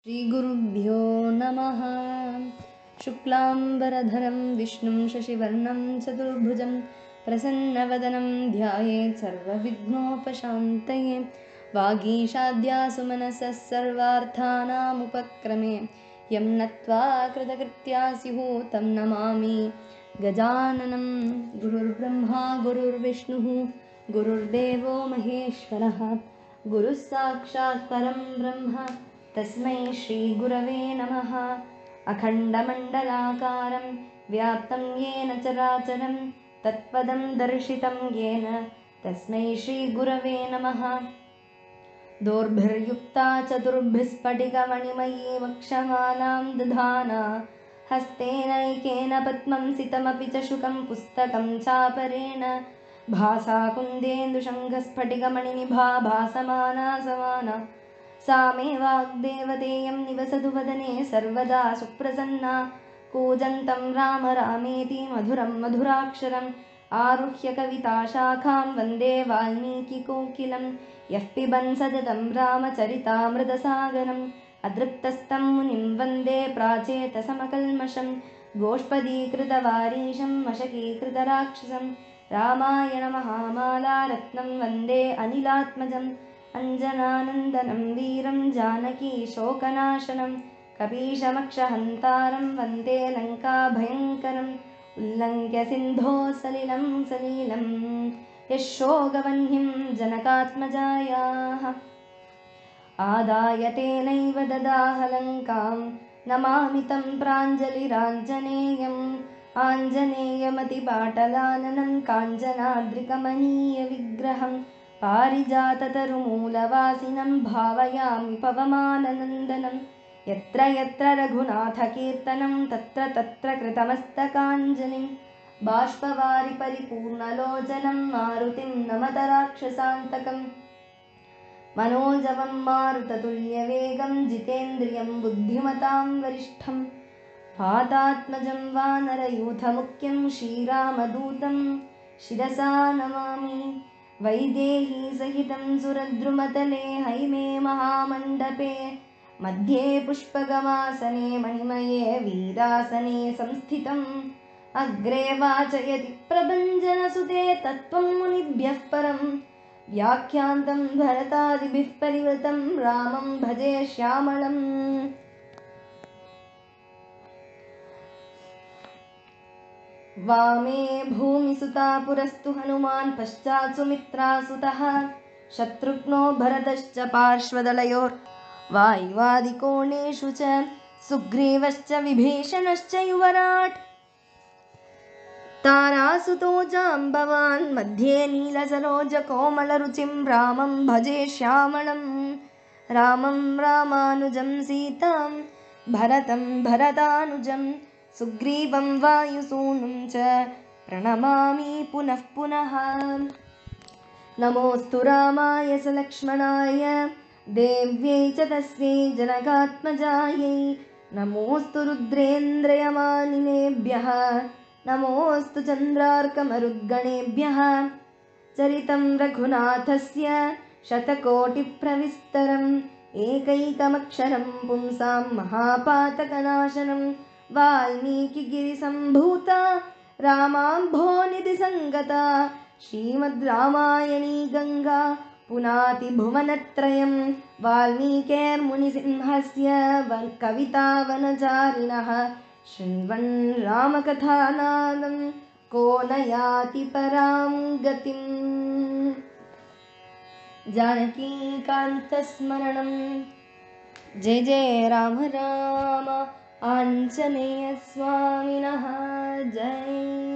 श्रीगुरुभ्यो नमः शुक्लाम्बरधरं विष्णुं शशिवर्णं चतुर्भुजं प्रसन्नवदनं ध्यायेत् सर्वविघ्नोपशान्तये वागीशाद्यासु मनसः सर्वार्थानामुपक्रमे यं नत्वा कृतकृत्या स्युः तं नमामि गजाननं गुरुर्ब्रह्मा गुरुर्विष्णुः गुरुर्देवो महेश्वरः गुरुः साक्षात् परं ब्रह्म तस्मै श्रीगुरवे नमः अखण्डमण्डलाकारं व्याप्तं येन चराचरं तत्पदं दर्शितं येन तस्मै श्रीगुरवे नमः दोर्भिर्युक्ता चतुर्भिस्फटिकमणिमयी वक्षमालां दधाना हस्तेनैकेन पद्मं सितमपि च शुकं पुस्तकं चापरेण भासा कुन्देन्दुशङ्खस्फटिकमणिनिभा भासमाना समाना सा मे वाग्देवतेयं निवसतु वदने सर्वदा सुप्रसन्ना कूजन्तं राम रामेति मधुरं मधुराक्षरम् आरुह्य कविताशाखां वन्दे वाल्मीकिकोकिलं यः पिबन् सततं रामचरितामृतसागरम् अदृप्तस्तं मुनिं वन्दे प्राचेतसमकल्मषं गोष्पदीकृतवारीशं मशकीकृतराक्षसं रामायणमहामालारत्नं वन्दे अनिलात्मजम् अञ्जनानन्दनं वीरं जानकीशोकनाशनं कपीशमक्षहन्तारं वन्दे लङ्काभयङ्करम् उल्लङ्घ्य सिन्धो सलिलं सलीलं यशोगवह्निं जनकात्मजायाः आदाय तेनैव ददाह लङ्कां नमामि तं प्राञ्जलिराञ्जनेयम् आञ्जनेयमतिपाटलाननं काञ्चनाद्रिकमनीयविग्रहं पारिजाततरुमूलवासिनं भावयामि पवमाननन्दनं यत्र यत्र रघुनाथकीर्तनं तत्र तत्र कृतमस्तकाञ्जलिं बाष्पवारि परिपूर्णलोचनं मारुतिं नमत राक्षसान्तकम् मनोजवं मारुततुल्यवेगं जितेन्द्रियं बुद्धिमतां वरिष्ठं पादात्मजं वानरयूथमुख्यं श्रीरामदूतं शिरसा नमामि वैदेहीसहितं सुरद्रुमतले हैमे महामण्डपे मध्ये पुष्पगमासने मणिमये वीरासने संस्थितम् अग्रे वाचयति प्रभञ्जनसुते तत्त्वं मुनिभ्यः परम् व्याख्यान्तं भरतादिभिः परिवृतं रामं भजे श्यामळम् वामे भूमिसुता पुरस्तु हनुमान् पश्चात् सुमित्रासुतः शत्रुघ्नो भरतश्च पार्श्वदलयोर् वायुवादिकोणेषु च सुग्रीवश्च विभीषणश्च युवराट् तारासुतो जाम्बवान् मध्ये नीलसरोजकोमलरुचिं रामं भजे श्यामळं रामं रामानुजं सीतां भरतं भरतानुजं सुग्रीवं वायुसूनुं च प्रणमामि पुनः पुनः नमोऽस्तु रामाय स लक्ष्मणाय देव्यै च तस्यै जनकात्मजायै नमोऽस्तु रुद्रेन्द्रयमानिनेभ्यः नमोऽस्तु चन्द्रार्कमरुद्गणेभ्यः चरितं रघुनाथस्य शतकोटिप्रविस्तरम् एकैकमक्षरं पुंसां महापातकनाशनं वाल्मीकिगिरिसम्भूता रामाम्भोनिधिसङ्गता श्रीमद् रामायणी गङ्गा पुनातिभुवनत्रयं वाल्मीकेर्मुनिसिंहस्य कवितावनचारिणः शृण्वन् रामकथानादं को न याति परां गतिम् जानकीकान्तस्मरणं जय जय राम राम ஆஞ்சநேயசுவாமினஹ ஜெய்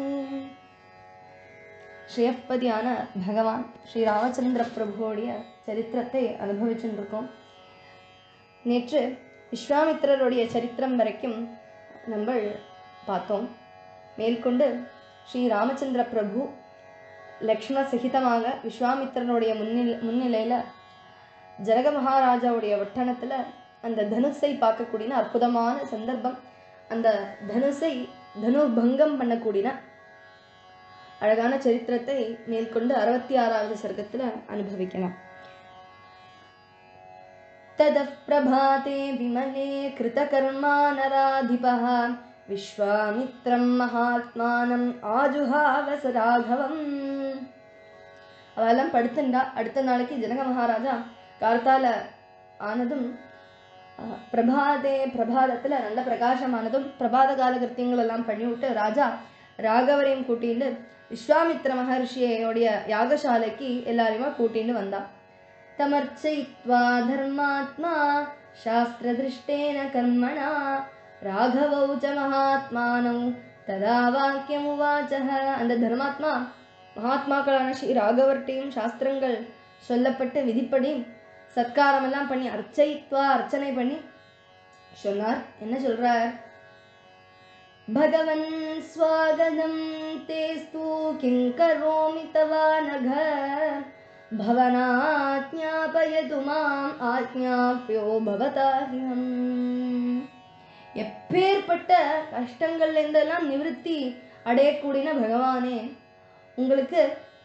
ஸ்ரீயப்பதியான பகவான் ஸ்ரீ ராமச்சந்திர பிரபுவோடைய சரித்திரத்தை அனுபவிச்சுருக்கோம் நேற்று விஸ்வாமித்திரருடைய சரித்திரம் வரைக்கும் நம்ம பார்த்தோம் மேற்கொண்டு ஸ்ரீ ராமச்சந்திர பிரபு லக்ஷ்மண சகிதமாக விஸ்வாமித்திரனுடைய முன்னில் முன்னிலையில் ஜனக மகாராஜாவுடைய வட்டணத்தில் அந்த தனுஷை பார்க்கக்கூடிய அற்புதமான சந்தர்ப்பம் அந்த தனுஷை தனுர்பங்கம் பண்ணக்கூடிய அழகான சரித்திரத்தை மேற்கொண்டு அறுபத்தி ஆறாவது சர்க்கத்தில் அனுபவிக்கலாம் ततः प्रभाते विमले कृतकर्मा नराधिपः विश्वामित्रं महात्मानम् आजुहावस ராகவம் அவெல்லாம் படுத்துண்டா அடுத்த நாளைக்கு ஜனக மகாராஜா கார்த்தால ஆனதும் அஹ், பிரபாதே பிரபாதத்துல நல்ல பிரகாசமானதும் பிரபாத கால கிருத்தியங்கள் எல்லாம் பண்ணிவிட்டு ராஜா ராகவரையும் கூட்டிட்டு விஸ்வாமித்திர மகர்ஷியோடைய யாகசாலைக்கு எல்லாரையுமா கூட்டிட்டு வந்தான் तमर्चयित्वा धर्मात्मा शास्त्रदृष्टेन कर्मणा राघवौ च महात्मानौ तदा வாக்கியமுவாச்சக அந்த தர்மாத்மா மகாத்மாக்களான ஸ்ரீ ராகவர்ட்டையும் சாஸ்திரங்கள் சொல்லப்பட்டு விதிப்படி சத்காரமெல்லாம் பண்ணி அர்ச்சயித்வா அர்ச்சனை பண்ணி சொன்னார் என்ன சொல்றார் भगवन् स्वागतं तेस्तु किं करोमि तवानघ भवनाज्ञापयतु माम् आज्ञाप्यो भवताह्यम् எப்பேற்பட்ட கஷ்டங்கள்ல இருந்தெல்லாம் நிவிருத்தி அடையக்கூடிய பகவானே உங்களுக்கு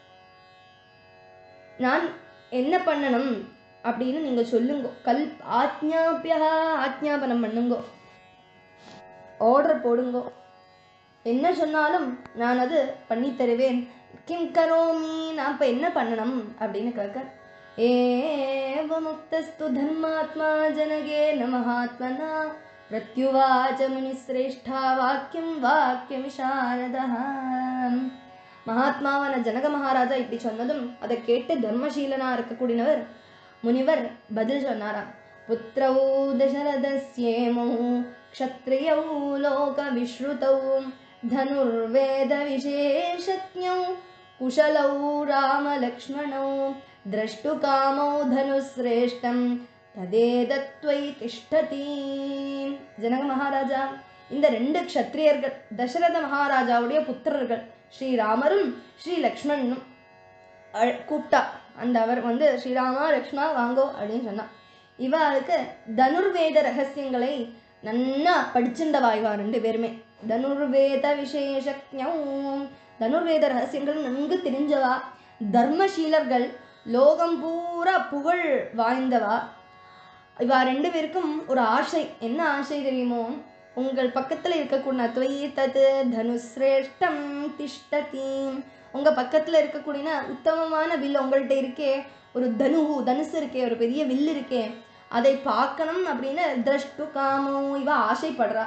நான் என்ன பண்ணணும் அப்படின்னு நீங்க சொல்லுங்க கல் ஆக்ஞாபியா ஆக்ஞாபனம் பண்ணுங்கோ ஆர்டர் போடுங்கோ என்ன சொன்னாலும் நான் அது பண்ணி தருவேன் கிம் கரோமி நான் இப்போ என்ன பண்ணணும் அப்படின்னு கேட்க ஏவமுக்தஸ்து தர்மாத்மா ஜனகே மகாத்மனா பிரத்யுவாச்ச முனிசிரேஷ்டா வாக்கியம் வாக்கிய விசாரதா மகாத்மாவான ஜனக மகாராஜா இப்படி சொன்னதும் அதை கேட்டு தர்மசீலனா இருக்கக்கூடியவர் முனிவர் பதில் சொன்னாராம் புத்திரௌ தசரதஸ்யேமௌ க்ஷத்ரியௌ லோக விஸ்ருதௌ धनुर्वेद विशेषज्ञौ कुशलौ रामलक्ष्मणौ द्रष्टुकामौ धनुश्रेष्ठं ததேதத்வை திஷ்டதி ஜனக மகாராஜா இந்த ரெண்டு க்ஷத்ரியர்கள் தசரத மகாராஜாவுடைய புத்திரர்கள் ஸ்ரீராமரும் ஸ்ரீ லக்ஷ்மணனும் அழ- கூப்பிட்டா அந்த அவர் வந்து ஸ்ரீராமா லக்ஷ்மணா வாங்கோ அப்படின்னு சொன்னா இவாளுக்கு தனுர்வேத ரகசியங்களை நன்னா படிச்சுண்டவா இவா ரெண்டு பேருமே தனுர்வேத விசேஷஜம் தனுர்வேத ரகசியங்கள் நன்கு தெரிஞ்சவா தர்மசீலர்கள் லோகம் பூரா புகழ் வாய்ந்தவா இவா ரெண்டு பேருக்கும் ஒரு ஆசை என்ன ஆசை தெரியுமோ உங்கள் பக்கத்துல இருக்கக்கூடிய துவயி தது தனுஸ்ரேஷ்டம் திஷ்டதி உங்க பக்கத்துல இருக்கக்கூடிய உத்தமமான வில் உங்கள்கிட்ட இருக்கே ஒரு தனுகு தனுசு இருக்கே ஒரு பெரிய வில் இருக்கே அதை பார்க்கணும் அப்படின்னு திரஷ்டு காமோ இவ ஆசைப்படுறா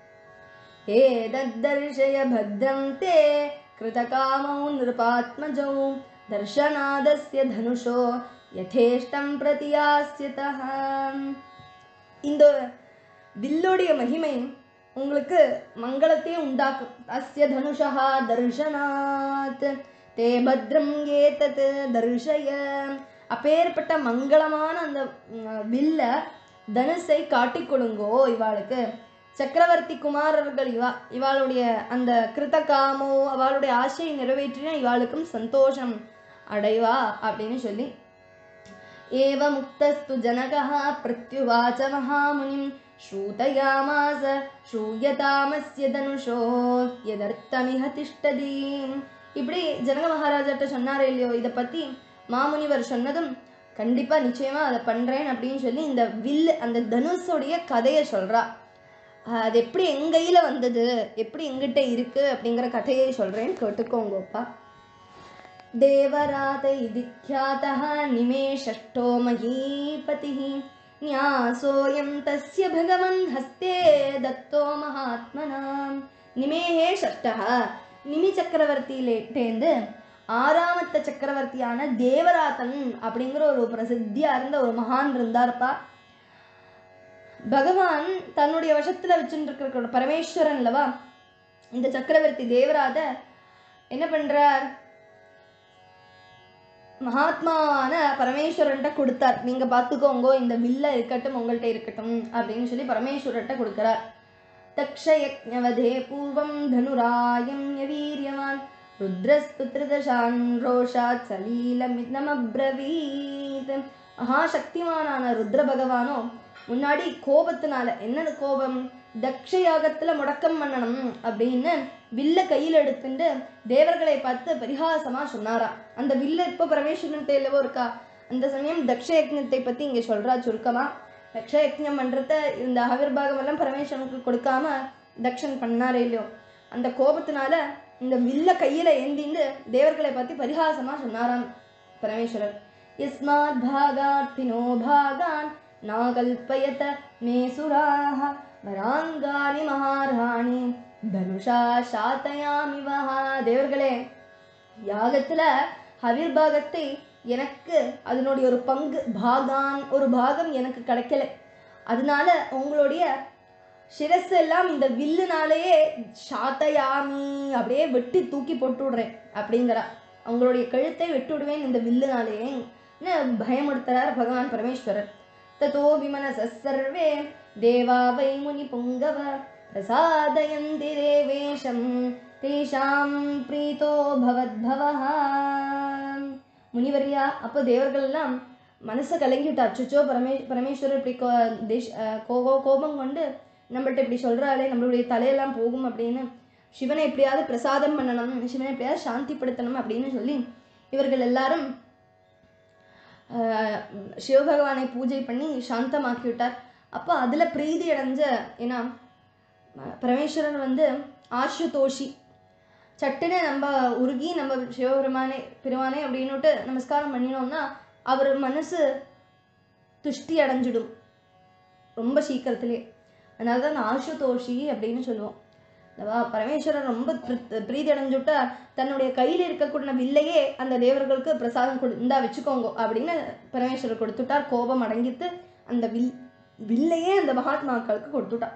ஏதத்தர்ஷய பத்ரம் தே கிருதகாமௌ நிருபாத்மஜௌ தர்ஷனாதஸ்ய தனுஷோ யதேஷ்டம் பிரதியாஸ்யதः இந்த வில்லுடைய மகிமை உங்களுக்கு மங்களத்தையே உண்டாக்கும் அஸ்ய தனுஷா தர்ஷனாத் தே பத்ரம் ஏதத் தர்ஷய அப்பேற்பட்ட மங்களமான அந்த ம், வில்ல தனுஷை காட்டிக் கொடுங்கோ இவாளுக்கு சக்கரவர்த்தி குமாரர்கள் இவா இவாளுடைய அந்த கிருத்தகாமோ அவளுடைய ஆசையை நிறைவேற்றினா இவாளுக்கும் சந்தோஷம் அடைவா அப்படின்னு சொல்லி एवमुक्तस्तु जनकः प्रत्युवाच महामुनिं श्रूतयामास श्रूयतामस्य தனுஷோ எதர்த்தமிக திஷ்டதி இப்படி ஜனக மகாராஜாட்ட சொன்னாரே இல்லையோ இதை பற்றி மாமுனிவர் சொன்னதும் கண்டிப்பாக நிச்சயமாக அதை பண்ணுறேன் அப்படின்னு சொல்லி இந்த வில் அந்த தனுஷோடைய கதையை சொல்கிறா அது எப்படி என் கையில் வந்தது எப்படி எங்கிட்ட இருக்கு அப்படிங்கிற கதையை சொல்கிறேன்னு கேட்டுக்கோங்கப்பா देवरात इति ख्यातः निमेषष्ठो महीपतिः न्यासोऽयं तस्य भगवन् हस्ते दत्तो महात्मना நிமேஹே ஷஷ்டः நிமி சக்கரவர்த்தியிலேருந்து ஆறாமத்த சக்கரவர்த்தியான தேவராத்தன் அப்படிங்கிற ஒரு பிரசித்தியா இருந்த ஒரு மகான் இருந்தார்ப்பா பகவான் தன்னுடைய வசத்துல வச்சுட்டு இருக்கிற பரமேஸ்வரன் அல்லவா இந்த சக்கரவர்த்தி தேவராத என்ன பண்றார் மகாத்மாவான பரமேஸ்வரன்ட்ட கொடுத்தார் நீங்க பார்த்துக்கோங்க இந்த வில்ல இருக்கட்டும் உங்கள்கிட்ட இருக்கட்டும் அப்படின்னு சொல்லி பரமேஸ்வரர்கிட்ட கொடுக்கிறார் தக்ஷயஜவதே பூர்வம் தனுராயம் யவீரியவான் ருத்ரஸ்புத்திரதசான் ரோஷாத் சலீலமிதமப்ரவீத் மகாசக்திமானான ருத்ர பகவானோ முன்னாடி கோபத்தினால என்ன கோபம் தக்ஷ யாகத்துல முடக்கம் பண்ணணும் அப்படின்னு வில்ல கையில் எடுத்துட்டு தேவர்களை பார்த்து பரிகாசமா சொன்னாரா அந்த வில்ல இப்போ பரமேஸ்வரன் தேலவோ இருக்கா அந்த சமயம் தக்ஷ யக்ஞத்தை பத்தி இங்க சொல்றா சுருக்கமா யக்ஷயக்ஞம் பண்றத இந்த ஆவிர்வாகம் எல்லாம் பரமேஸ்வரனுக்கு கொடுக்காம தக்ஷன் பண்ணாரே இல்லையோ அந்த கோபத்தினால இந்த வில்ல கையில ஏந்திண்டு தேவர்களை பத்தி பரிகாசமா சொன்னாராம் பரமேஸ்வரர் யஸ்மாத் பாகார்த்தினோ பாகான் நாகல்பயத மே சுராக வராங்கானி மகாராணி தனுஷா சாத்தயாமிவஹா தேவர்களே யாகத்துல ஹவிர்பாகத்தை எனக்கு அதனுடைய ஒரு பங்கு பாகான் ஒரு பாகம் எனக்கு கிடைக்கல அதனால உங்களுடைய சிரஸ் எல்லாம் இந்த வில்லுனாலேயே சாத்தையாமி அப்படியே வெட்டி தூக்கி போட்டு விடுறேன் அப்படிங்கிறா அவங்களுடைய கழுத்தை வெட்டி விடுவேன் இந்த வில்லுனாலேயே பயமுடுத்துறார் பகவான் பரமேஸ்வரர் ததோ விமனச சர்வே தேவா வை முனி புங்கவ பிரசாதயந்தி தேவேஷம் தேஷாம் பிரீதோ பவத்பவஹ முனிவரியா அப்போ தேவர்கள் எல்லாம் மனசை கலங்கிட்டு அச்சோ பரமே பரமேஸ்வரர் இப்படி கோ தேஷ் அஹ் கோபோ கோபம் கொண்டு நம்மள்ட்ட இப்படி சொல்கிறாளே நம்மளுடைய தலையெல்லாம் போகும் அப்படின்னு சிவனை எப்படியாவது பிரசாதம் பண்ணணும் சிவனை எப்படியாவது சாந்திப்படுத்தணும் அப்படின்னு சொல்லி இவர்கள் எல்லாரும் ஆஹ், சிவபகவானை பூஜை பண்ணி சாந்தமாக்கி விட்டார் அப்போ அதில் பிரீதி அடைஞ்ச ஏன்னா அஹ், பரமேஸ்வரன் வந்து ஆசுதோஷி சட்டுன்னு நம்ம உருகி நம்ம சிவபெருமானே பெருமானே அப்படின்னுட்டு நமஸ்காரம் பண்ணினோம்னா அவர் மனசு துஷ்டி அடைஞ்சிடும் ரொம்ப சீக்கிரத்திலே அதனால தான் ஆசுதோஷி அப்படின்னு சொல்லுவோம் அல்லவா பரமேஸ்வரர் ரொம்ப பிரி- பிரீதி அடைஞ்சுட்டா தன்னுடைய கையில் இருக்கக்கூடிய வில்லையே அந்த தேவர்களுக்கு பிரசாதம் கொடு இந்தா வச்சுக்கோங்க அப்படின்னு பரமேஸ்வரர் கொடுத்துட்டார் கோபம் அடங்கித்து அந்த வில் வில்லையே அந்த மகாத்மாக்களுக்கு கொடுத்துட்டார்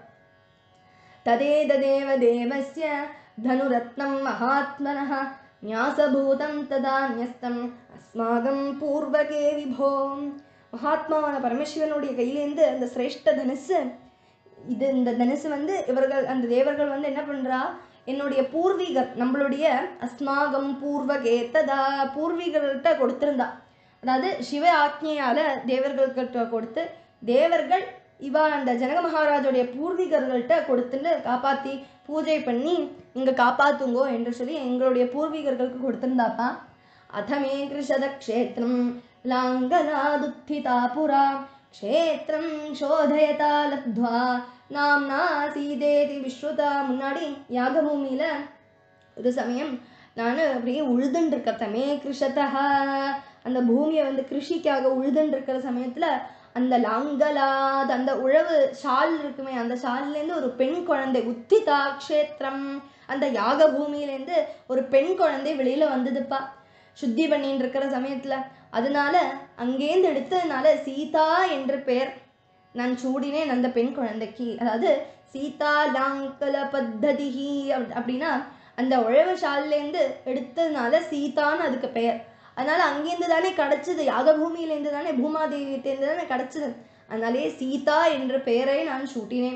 तदेतदेव देवस्य धनुरत्नं महात्मनः न्यासभूतं तदा न्यस्तं அஸ்மாகம் பூர்வகே விபோ மகாத்மாவான பரமேஸ்வரனுடைய கையிலேருந்து அந்த சிரேஷ்ட தனுசு இது இந்த தனுசு வந்து இவர்கள் அந்த தேவர்கள் வந்து என்ன பண்றா என்னுடைய பூர்வீகர் நம்மளுடைய அஸ்மாகம் பூர்வகே ததா பூர்வீகர்கள்ட்ட கொடுத்திருந்தா அதாவது சிவ ஆக்ஞையால தேவர்கள்கிட்ட கொடுத்து தேவர்கள் இவா அந்த ஜனக மகாராஜுடைய பூர்வீகர்கள்ட்ட கொடுத்துட்டு காப்பாத்தி பூஜை பண்ணி இங்க காப்பாத்துங்கோ என்று சொல்லி எங்களுடைய பூர்வீகர்களுக்கு கொடுத்திருந்தாப்பா அதமே கிருஷத க்ஷேத்திரம் லாங்கனாதுத்திதா புரா க்ஷேத்திரம் சோதயதா லப்த்வா நாம்னா சீதேதி விஸ்ருதா முன்னாடி யாகபூமியில ஒரு சமயம் நான் அப்படியே உழுதுன்னு இருக்க தமே கிருஷதா அந்த பூமியை வந்து கிருஷிக்காக உழுதுன்னு இருக்கிற சமயத்துல அந்த லாங்கலாத் அந்த உழவு ஷால் இருக்குமே அந்த ஷால்லேருந்து ஒரு பெண் குழந்தை உத்திதா க்ஷேத்திரம் அந்த யாக பூமியிலேருந்து ஒரு பெண் குழந்தை வெளியில வந்ததுப்பா சுத்தி பண்ணிட்டு இருக்கிற சமயத்துல அதனால அங்கேருந்து எடுத்ததுனால சீதா என்று பெயர் நான் சூடினேன் அந்த பெண் குழந்தைக்கு அதாவது சீதா லாங்கல பத்ததிஹி அப்~ அப்படின்னா அந்த உழவு ஷால்லேருந்து எடுத்ததுனால சீதான்னு அதுக்கு பெயர் அதனால அங்கேருந்து தானே கிடைச்சது யாகபூமியிலேருந்து தானே பூமாதேவியிட்டேருந்து தானே கிடைச்சது அதனாலே சீதா என்ற பெயரை நான் சூட்டினேன்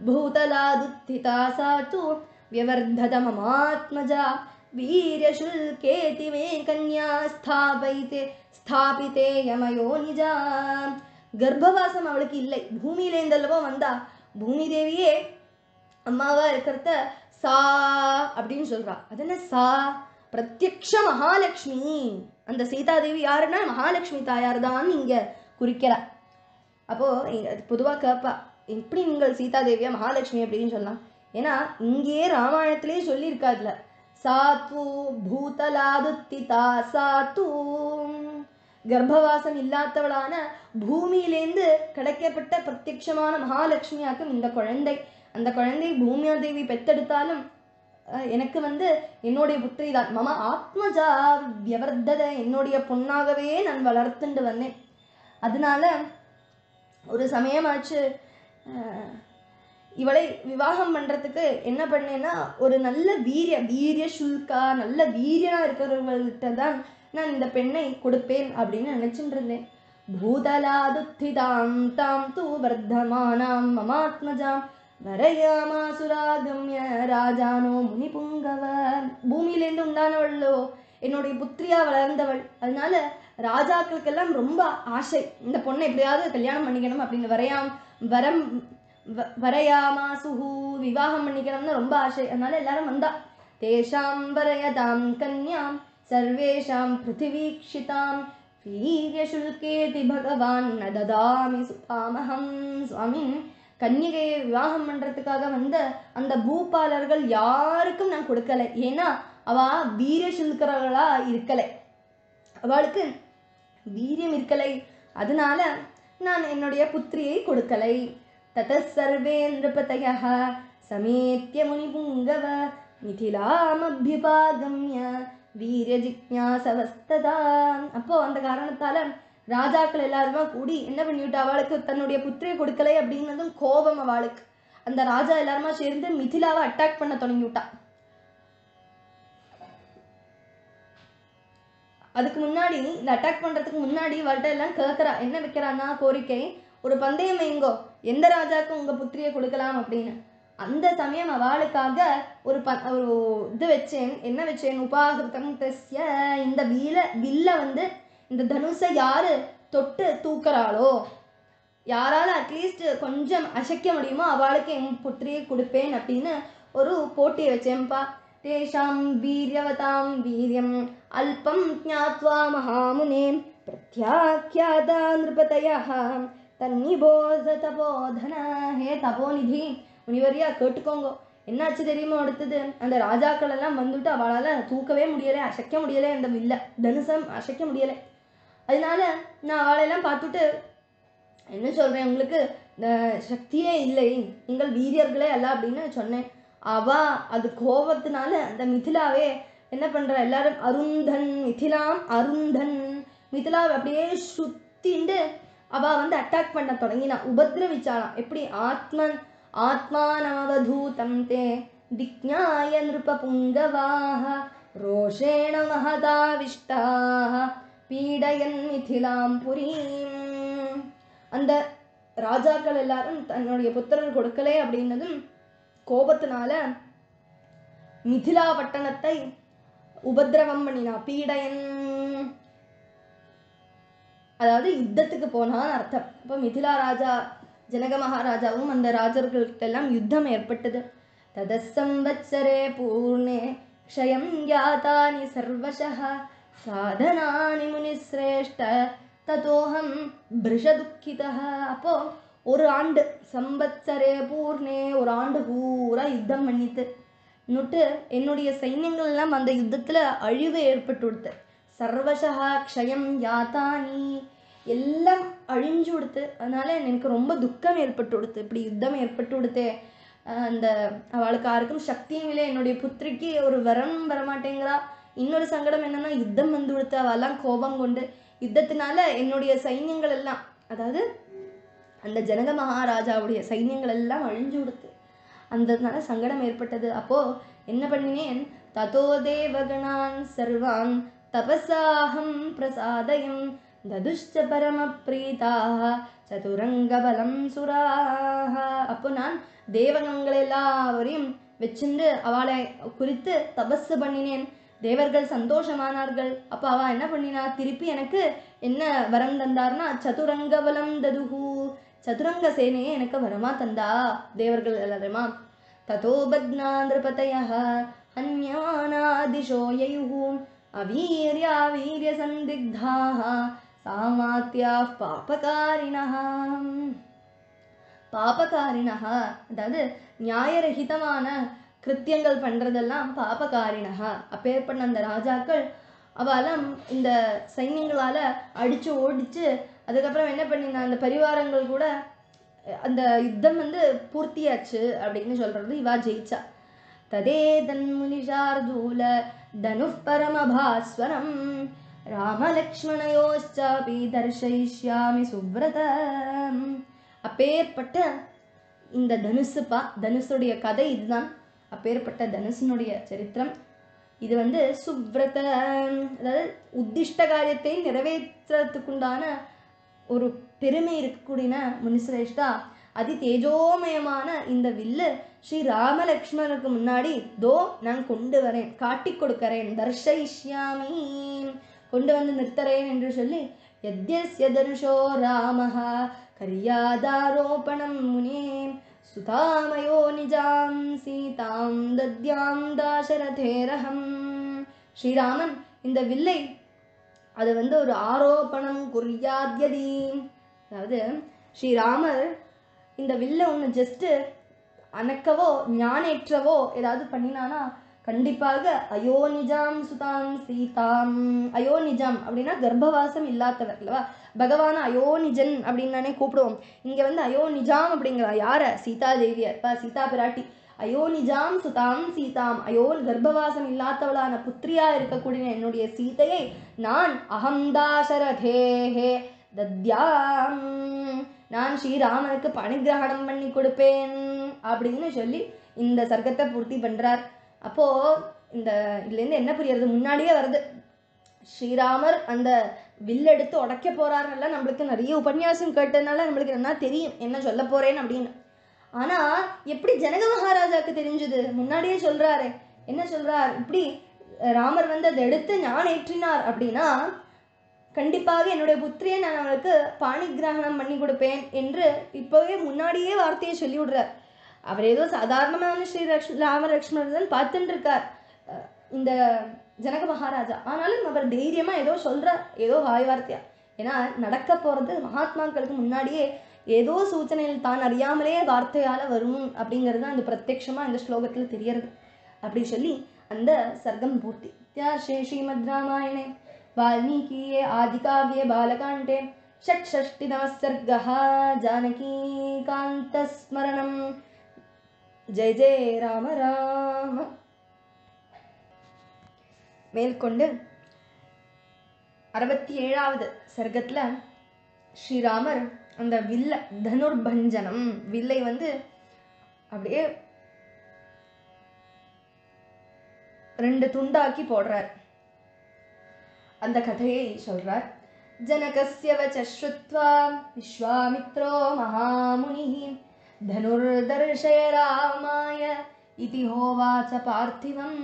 பூதலாதுத்திதா சா தூ व्यवर्धत ममात्मजा वीर्यशुल्केति मे कन्या स्थापयिते ஸ்தாபித்தே யமயோ நிஜா கர்ப்பவாசம் அவளுக்கு இல்லை பூமியிலேந்தல்லவோ வந்தா பூமி தேவியே அம்மாவா இருக்கிறத சா அப்படின்னு சொல்றா அது என்ன சா பிரத்யக்ஷ மகாலட்சுமி அந்த சீதாதேவி யாருன்னா மகாலட்சுமி தாயார் தான் இங்க குறிக்கிறா அப்போ இங்க பொதுவா கேட்பா எப்படி நீங்கள் சீதாதேவியா மகாலட்சுமி அப்படின்னு சொல்லலாம் ஏன்னா இங்கேயே ராமாயணத்திலேயே சொல்லியிருக்காதுல சாத்து பூதலாதுத்திதா சாத்து கர்ப்பவாசம் இல்லாதவளான பூமியிலேந்து கிடைக்கப்பட்ட பிரத்யட்சமான மகாலட்சுமியாக்கும் இந்த குழந்தை அந்த குழந்தை பூமியா தேவி பெத்தெடுத்தாலும் அஹ், எனக்கு வந்து என்னுடைய புத்திரி தான் மம ஆத்மஜா வியவர்த்தத என்னுடைய பொண்ணாகவே நான் வளர்த்துண்டு வந்தேன் அதனால ஒரு சமயமாச்சு அஹ், இவளை விவாகம் பண்றதுக்கு என்ன பண்ணேன்னா ஒரு நல்ல வீரிய வீரிய சுல்கா நல்ல வீரியனா இருக்கிறவர்கள்ட்ட தான் நான் இந்த பெண்ணை கொடுப்பேன் அப்படின்னு நினைச்சுட்டு இருந்தேன் பூதலாதுத்திதாம் தாம் தூ வர்த்தமானாம் மமாத்மஜாம் வரயாமாசுராகம்ய ராஜானோ முனிபுங்கவ பூமியிலேருந்து உண்டானவளோ என்னுடைய புத்திரியா வளர்ந்தவள் அதனால ராஜாக்களுக்கெல்லாம் ரொம்ப ஆசை இந்த பொண்ணை எப்படியாவது கல்யாணம் பண்ணிக்கணும் அப்படின்னு வரையாம் வரம் வ- வரயாமாசுஹு விவாகம் பண்ணிக்கணும்னு ரொம்ப ஆசை அதனால எல்லாரும் வந்தா தேஷாம் வரயதாம் கன்யாம் சர்வேஷாம் பிருத்திவீக்ஷிதாம் வீரியசுல்கேதி பகவான் ந ததாமி சுதாமகம் சுவாமின் கன்னிகையை விவாகம் பண்றதுக்காக வந்த அந்த பூபாலர்கள் யாருக்கும் நான் கொடுக்கல ஏன்னா அவ வீரிய சுல்கர்களா இருக்கலை அவளுக்கு வீரியம் இருக்கலை அதனால நான் என்னுடைய புத்திரியை கொடுக்கலை தத சர்வே நிருபதய சமேத்திய முனிபுங்கவ மிதிலாமபியுபாகம்ய வீரிய ஜிக்ஞாசவஸ்ததா அப்போ அந்த காரணத்தால ராஜாக்கள் எல்லாருமா கூடி என்ன பண்ணிவிட்டா அவளுக்கு தன்னுடைய புத்திரியை கொடுக்கலை அப்படின்னதும் கோபம் அவளுக்கு அந்த ராஜா எல்லாருமா சேர்ந்து மிதிலாவை அட்டாக் பண்ண தொடங்கி விட்டா அதுக்கு முன்னாடி இந்த அட்டாக் பண்றதுக்கு முன்னாடி அவள்கிட்ட எல்லாம் கேட்கறா என்ன வைக்கிறான்னா கோரிக்கை ஒரு பந்தயம் வைங்கோ எந்த ராஜாக்கும் உங்க புத்திரியை கொடுக்கலாம் அப்படின்னு அந்த சமயம் அவளுக்காக ஒரு ப ஒரு இது வச்சேன் என்ன வச்சேன் உபாகிருதம் தஸ்ய இந்த வீல வில்ல வந்து இந்த தனுஷை யாரு தொட்டு தூக்குறாளோ யாரால அட்லீஸ்ட் கொஞ்சம் அசைக்க முடியுமோ அவளுக்கு என் புத்திரியை கொடுப்பேன் அப்படின்னு ஒரு போட்டியை வச்சேன்ப்பா தேஷாம் வீரியவதாம் வீரியம் அல்பம் ஜாத்வா மகாமுனே பிரத்யாக்கியாதா நிருபதயா தன்னிபோத தபோதன ஹே தபோநிதி முனிவரியா கேட்டுக்கோங்க என்னாச்சு தெரியுமா அடுத்தது அந்த ராஜாக்கள் எல்லாம் வந்துட்டு அவளால தூக்கவே முடியலை அசைக்க முடியலை அந்த வில்ல தனுசம் அசைக்க முடியலை அதனால நான் அவளையெல்லாம் பார்த்துட்டு என்ன சொல்றேன் உங்களுக்கு இந்த சக்தியே இல்லை நீங்கள் வீரியர்களே அல்ல அப்படின்னு சொன்னேன் அவ அது கோபத்தினால அந்த மிதிலாவே என்ன பண்ற எல்லாரும் அருந்தன் மிதிலாம் அருந்தன் மிதிலாவை அப்படியே சுத்திண்டு அவ வந்து அட்டாக் பண்ண தொடங்கினா உபதிரவிச்சாளாம் எப்படி ஆத்மன் ஆத்மானமவதூதம் தே திக்ஞாய நிருப புங்கவாக ரோஷேண மகதாவிஷ்டாக பீடயன் மிதிலாம் புரீம் அந்த ராஜாக்கள் எல்லாரும் தன்னுடைய புத்திரர் கொடுக்கலே அப்படின்னதும் கோபத்தினால மிதிலா பட்டணத்தை உபதிரவம் பண்ணினா பீடயன் அதாவது யுத்தத்துக்கு போனான்னு அர்த்தம் அப்போ மிதிலா ராஜா ஜனக மகாராஜாவும் அந்த ராஜர்கள்ட்ட எல்லாம் யுத்தம் ஏற்பட்டது ததசம்வத்சரே பூர்ணே க்ஷயம் யாதானி சர்வசः சாதனானி முனிஸ்ரேஷ்ட ததோஹம் பிருஷதுக்கிதா அப்போ ஒரு ஆண்டு சம்பத்சரே பூர்ணே ஒரு ஆண்டு பூரா யுத்தம் பண்ணித்து நுட்டு என்னுடைய சைன்யங்கள் எல்லாம் அந்த யுத்தத்துல அழிவு ஏற்பட்டு கொடுத்து சர்வசா க்ஷயம் யாத்தானி எல்லாம் அழிஞ்சு கொடுத்து அதனால எனக்கு ரொம்ப துக்கம் ஏற்பட்டு கொடுத்து இப்படி யுத்தம் ஏற்பட்டு கொடுத்தே அஹ் அந்த அவளுக்கு யாருக்கும் சக்தியும் இல்லை என்னுடைய புத்திரிக்கு ஒரு வரம் வரமாட்டேங்கிறா இன்னொரு சங்கடம் என்னன்னா யுத்தம் வந்து கொடுத்து அவெல்லாம் கோபம் கொண்டு யுத்தத்தினால என்னுடைய சைன்யங்கள் எல்லாம் அதாவது அந்த ஜனக மகாராஜாவுடைய சைன்யங்கள் எல்லாம் அழிஞ்சு கொடுத்து அந்தனால சங்கடம் ஏற்பட்டது அப்போ என்ன பண்ணினேன் ததோ தேவகணான் சர்வான் தபசாஹம் பிரசாதயம் ததுஷ்ச பரம பிரீதாக சதுரங்கபலம் சுராக அப்போ நான் தேவகணங்களை எல்லாவரையும் வச்சிருந்து அவளை குறித்து தபஸ் பண்ணினேன் தேவர்கள் சந்தோஷமானார்கள் அப்போ அவ என்ன பண்ணினா திருப்பி எனக்கு என்ன வரம் தந்தார்னா சதுரங்கபலம் ததுஹு சதுரங்க சேனையை எனக்கு வரமா தந்தா தேவர்கள் எல்லாருமா ததோ பத்னா நிருபதயः ஹன்யமானாதிஷோ யயுः அவீர்யா வீரிய சந்திக்தாः சாமாத்யாः பாபகாரிணः பாபகாரிணः அதாவது நியாயரகிதமான கிருத்தியங்கள் பண்றதெல்லாம் பாபகாரிணः அப்பேற்பட்ட அந்த ராஜாக்கள் அவெல்லாம் இந்த சைன்யங்களால அடிச்சு ஓடிச்சு அதுக்கப்புறம் என்ன பண்ணினா அந்த பரிவாரங்கள் கூட அஹ், அந்த யுத்தம் வந்து பூர்த்தியாச்சு அப்படின்னு சொல்றது இவா ஜெயிச்சா ததே தன்முனிஷார்தூல தனுப் பரமபாஸ்வரம் ராமலக்ஷ்மணயோச்சாபி தர்ஷயிஷ்யாமி சுப்ரத அப்பேற்பட்ட இந்த தனுசுப்பா தனுசுடைய கதை இதுதான் அப்பேற்பட்ட தனுசனுடைய சரித்திரம் இது வந்து சுப்ரத அதாவது உத்திஷ்ட காரியத்தை நிறைவேற்றுறதுக்குண்டான ஒரு பெருமை இருக்கக்கூடிய முனிசிரேஷ்டா அதி தேஜோமயமான இந்த வில்லு ஸ்ரீ ராமலக்ஷ்மணனுக்கு முன்னாடி தோ நான் கொண்டு வரேன் காட்டிக் கொடுக்கிறேன் தர்ஷயிஷ்யாமி கொண்டு வந்து நிறுத்துறேன் என்று சொல்லி யத்யஸ்ய தனுஷோ ராமः கர்யாதாரோபணம் முனே சுதாமயோ நிஜாம் சீதாம் தத்யாம் தாசரதேரகம் ஸ்ரீராமன் இந்த வில்லை அது வந்து ஒரு ஆரோபணம் குறியாத்யதி அதாவது ஸ்ரீராமர் இந்த வில்ல ஒன்று ஜஸ்ட்டு அணக்கவோ ஞானேற்றவோ ஏதாவது பண்ணினானா கண்டிப்பாக அயோனிஜாம் சுதாம் சீதாம் அயோனிஜம் அப்படின்னா கர்ப்பவாசம் இல்லாதவர் இல்லவா பகவான அயோனிஜன் அப்படின்னு நானே கூப்பிடுவோம் இங்க வந்து அயோனிஜாம் அப்படிங்கிறா யார சீதா தேவியர் இப்ப சீதா பிராட்டி அயோனிஜாம் சுதாம் சீதாம் அயோன் கர்ப்பவாசம் இல்லாதவளான புத்திரியா இருக்கக்கூடிய என்னுடைய சீதையை நான் அகம்தாசரதேஹே தத்யாம் நான் ஸ்ரீராமனுக்கு பணிகிரகணம் பண்ணி கொடுப்பேன் அப்படின்னு சொல்லி இந்த சர்க்கத்தை பூர்த்தி பண்றார் அப்போ இந்த இதுலேருந்து என்ன புரியுறது முன்னாடியே வருது ஸ்ரீராமர் அந்த வில்லெடுத்து உடைக்க போறாருன்னெல்லாம் நம்மளுக்கு நிறைய உபன்யாசம் கேட்டதுனால நம்மளுக்கு என்ன தெரியும் என்ன சொல்ல போறேன்னு அப்படின்னு ஆனா எப்படி ஜனக மகாராஜாக்கு தெரிஞ்சது முன்னாடியே சொல்றாரு என்ன சொல்றார் இப்படி ராமர் வந்து அதை எடுத்து ஞான் ஏற்றினார் அப்படின்னா கண்டிப்பாக என்னுடைய புத்திரியை நான் அவனுக்கு பாணிகிரகணம் பண்ணி கொடுப்பேன் என்று இப்போவே முன்னாடியே வார்த்தையை சொல்லி விடுறார் அவர் ஏதோ சாதாரணமான ஸ்ரீ லக்ஷ் ராம லக்ஷ்மணர் தான் பார்த்துட்டு இருக்கார் அஹ் இந்த ஜனக மகாராஜா ஆனாலும் அவர் தைரியமா ஏதோ சொல்றார் ஏதோ வாய் வார்த்தையா ஏன்னா நடக்க போறது மகாத்மாக்களுக்கு முன்னாடியே ஏதோ சூச்சனையில் தான் அறியாமலே வார்த்தையால வரும் அப்படிங்கிறது தான் அந்த பிரத்யக்ஷமா இந்த ஸ்லோகத்துல தெரியறது அப்படி சொல்லி அந்த சர்க்கம் பூர்த்தி இத்தியார்ஷே ஸ்ரீமத் ராமாயணே वाल्मीकीये आदिकाव्ये बालकाण्डे षट्षष्टितमः सर्गः जानकीकान्तस्मरणं ஜெய ஜெய ராம ராம மேற்கொண்டு அறுபத்தி ஏழாவது சர்க்கத்துல ஸ்ரீராமர் அந்த வில்ல தனுர்பஞ்சனம் வில்லை வந்து அப்படியே ரெண்டு துண்டாக்கி போடுறார் அந்த கதையை சொல்றார் ஜனகஸ்ய வச்ச ஸ்ருத்வா விஸ்வாமித்ரோ மகாமுனிः தனுர்தர்ஷய ராமாய இதி ஹோவாச்ச பார்த்திவம்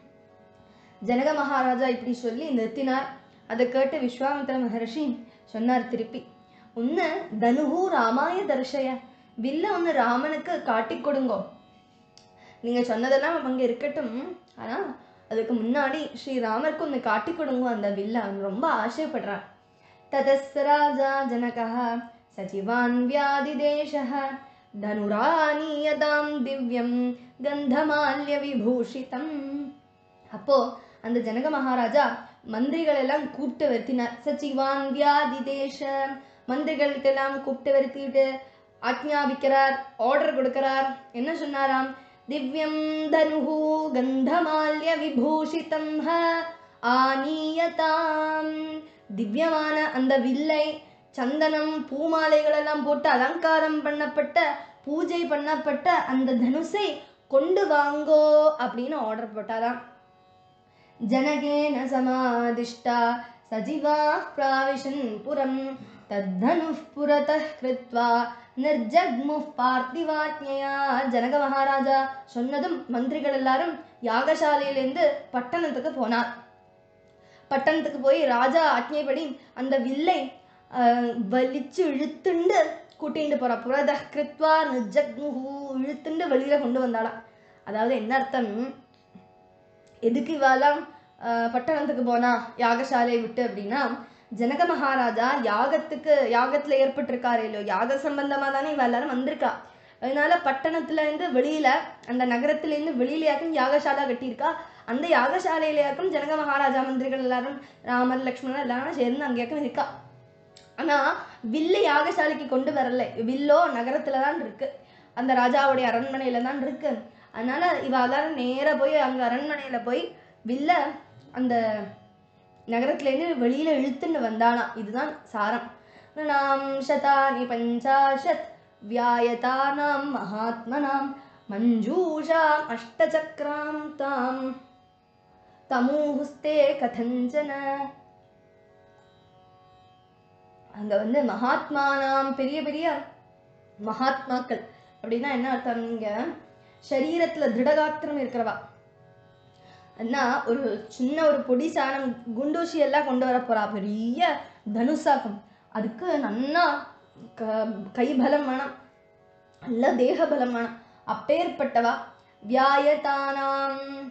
ஜனக மகாராஜா இப்படி சொல்லி நிறுத்தினார் அதை கேட்டு விஸ்வாமித்திர மகர்ஷி சொன்னார் திருப்பி உன்ன தனுகு ராமாய தர்ஷய வில்ல ஒன்று ராமனுக்கு காட்டிக் கொடுங்கோ நீங்க சொன்னதெல்லாம் அங்க இருக்கட்டும் ஆனா அதுக்கு முன்னாடி ஸ்ரீராமருக்கு ஒன்று காட்டி கொடுங்க அந்த வில்ல அவன் ரொம்ப ஆசைப்படுறான் ததஸ் ராஜா ஜனகः சச்சிவான் வியாதிதேசः தனுரானீயதாம் திவ்யம் கந்தமால்ய விபூஷிதம் அப்போ அந்த ஜனக மகாராஜா மந்திரிகள் எல்லாம் கூப்பிட்டு வருத்தினார் சச்சிவான் வியாதிதேச மந்திரிகள்கிட்ட எல்லாம் கூப்பிட்டு வருத்திட்டு ஆக்ஞாபிக்கிறார் ஆர்டர் கொடுக்கிறார் என்ன சொன்னாராம் திவ்யம் தனுஹு கந்தமால்ய விபூஷிதம் ஹ ஆனீயதாம் திவ்யமான அந்த வில்லை சந்தனம் பூமாலைகளெல்லாம் போட்டு அலங்காரம் பண்ணப்பட்ட பூஜை பண்ணப்பட்ட அந்த தனுசை கொண்டு வாங்கோ அப்படின்னு ஆர்டர் போட்டாராம் ஜனகேன சமாதிஷ்டா சஜிவா பிராவிஷன் புரம் தத்தனுः புரतः கிருத்வா நிர்ஜக்முः பார்த்திவாத்ஞயா ஜனக மகாராஜா சொன்னதும் மந்திரிகள் எல்லாரும் யாகசாலையிலேருந்து பட்டணத்துக்கு போனார் பட்டணத்துக்கு போய் ராஜா ஆജ്ഞைப்படி அந்த வில்லை ஆஹ், வலிச்சு இழுத்துண்டு கூட்டிட்டு போறா புரத கிருத்வா நிர்ஜக்முஹு இழுத்துண்டு வெளியில கொண்டு வந்தாளாம் அதாவது என்ன அர்த்தம் எதுக்கு இவாலாம் ஆஹ், பட்டணத்துக்கு போனா யாகசாலையை விட்டு அப்படின்னா ஜனக மகாராஜா யாகத்துக்கு யாகத்துல ஏற்பட்டிருக்காரு இல்லையோ யாக சம்பந்தமா தானே இவ எல்லாரும் வந்திருக்கா அதனால பட்டணத்துல இருந்து வெளியில அந்த நகரத்துல இருந்து வெளியிலயாக்கும் யாகசாலா கட்டியிருக்கா அந்த யாகசாலையிலயாக்கும் ஜனக மகாராஜா மந்திரிகள் எல்லாரும் ராமர் லக்ஷ்மணன் எல்லாரும் சேர்ந்து அங்கேயாக்கும் இருக்கா ஆனா வில்லை யாகசாலைக்கு கொண்டு வரல வில்லோ நகரத்துல தான் இருக்கு அந்த ராஜாவுடைய அரண்மனையில தான் இருக்கு அதனால இவ எல்லாரும் நேரா போய் அங்க அரண்மனையில போய் வில்ல அந்த நகரத்துலேருந்து வெளியில இழுத்துன்னு வந்தானாம் இதுதான் சாரம் நாம் சதானி பஞ்சாஷத் வியாயதானாம் மகாத்மனாம் மஞ்சூஷாம் அஷ்டசக்ராம் தாம் தமூஹுஸ்தே கதஞ்சன அங்க வந்து மகாத்மானாம் பெரிய பெரிய மகாத்மாக்கள் அப்படின்னா என்ன அர்த்தம் இங்க சரீரத்துல திருடகாத்திரம் இருக்கிறவா அண்ணா ஒரு சின்ன ஒரு பொடி சாணம் குண்டூசி எல்லாம் கொண்டு வர போறா பெரிய தனுசாக்கம் அதுக்கு நன்னா க கை பலம் வேணும் நல்ல தேக பலம் வேணும் அப்பேற்பட்டவா வியாயதானாம்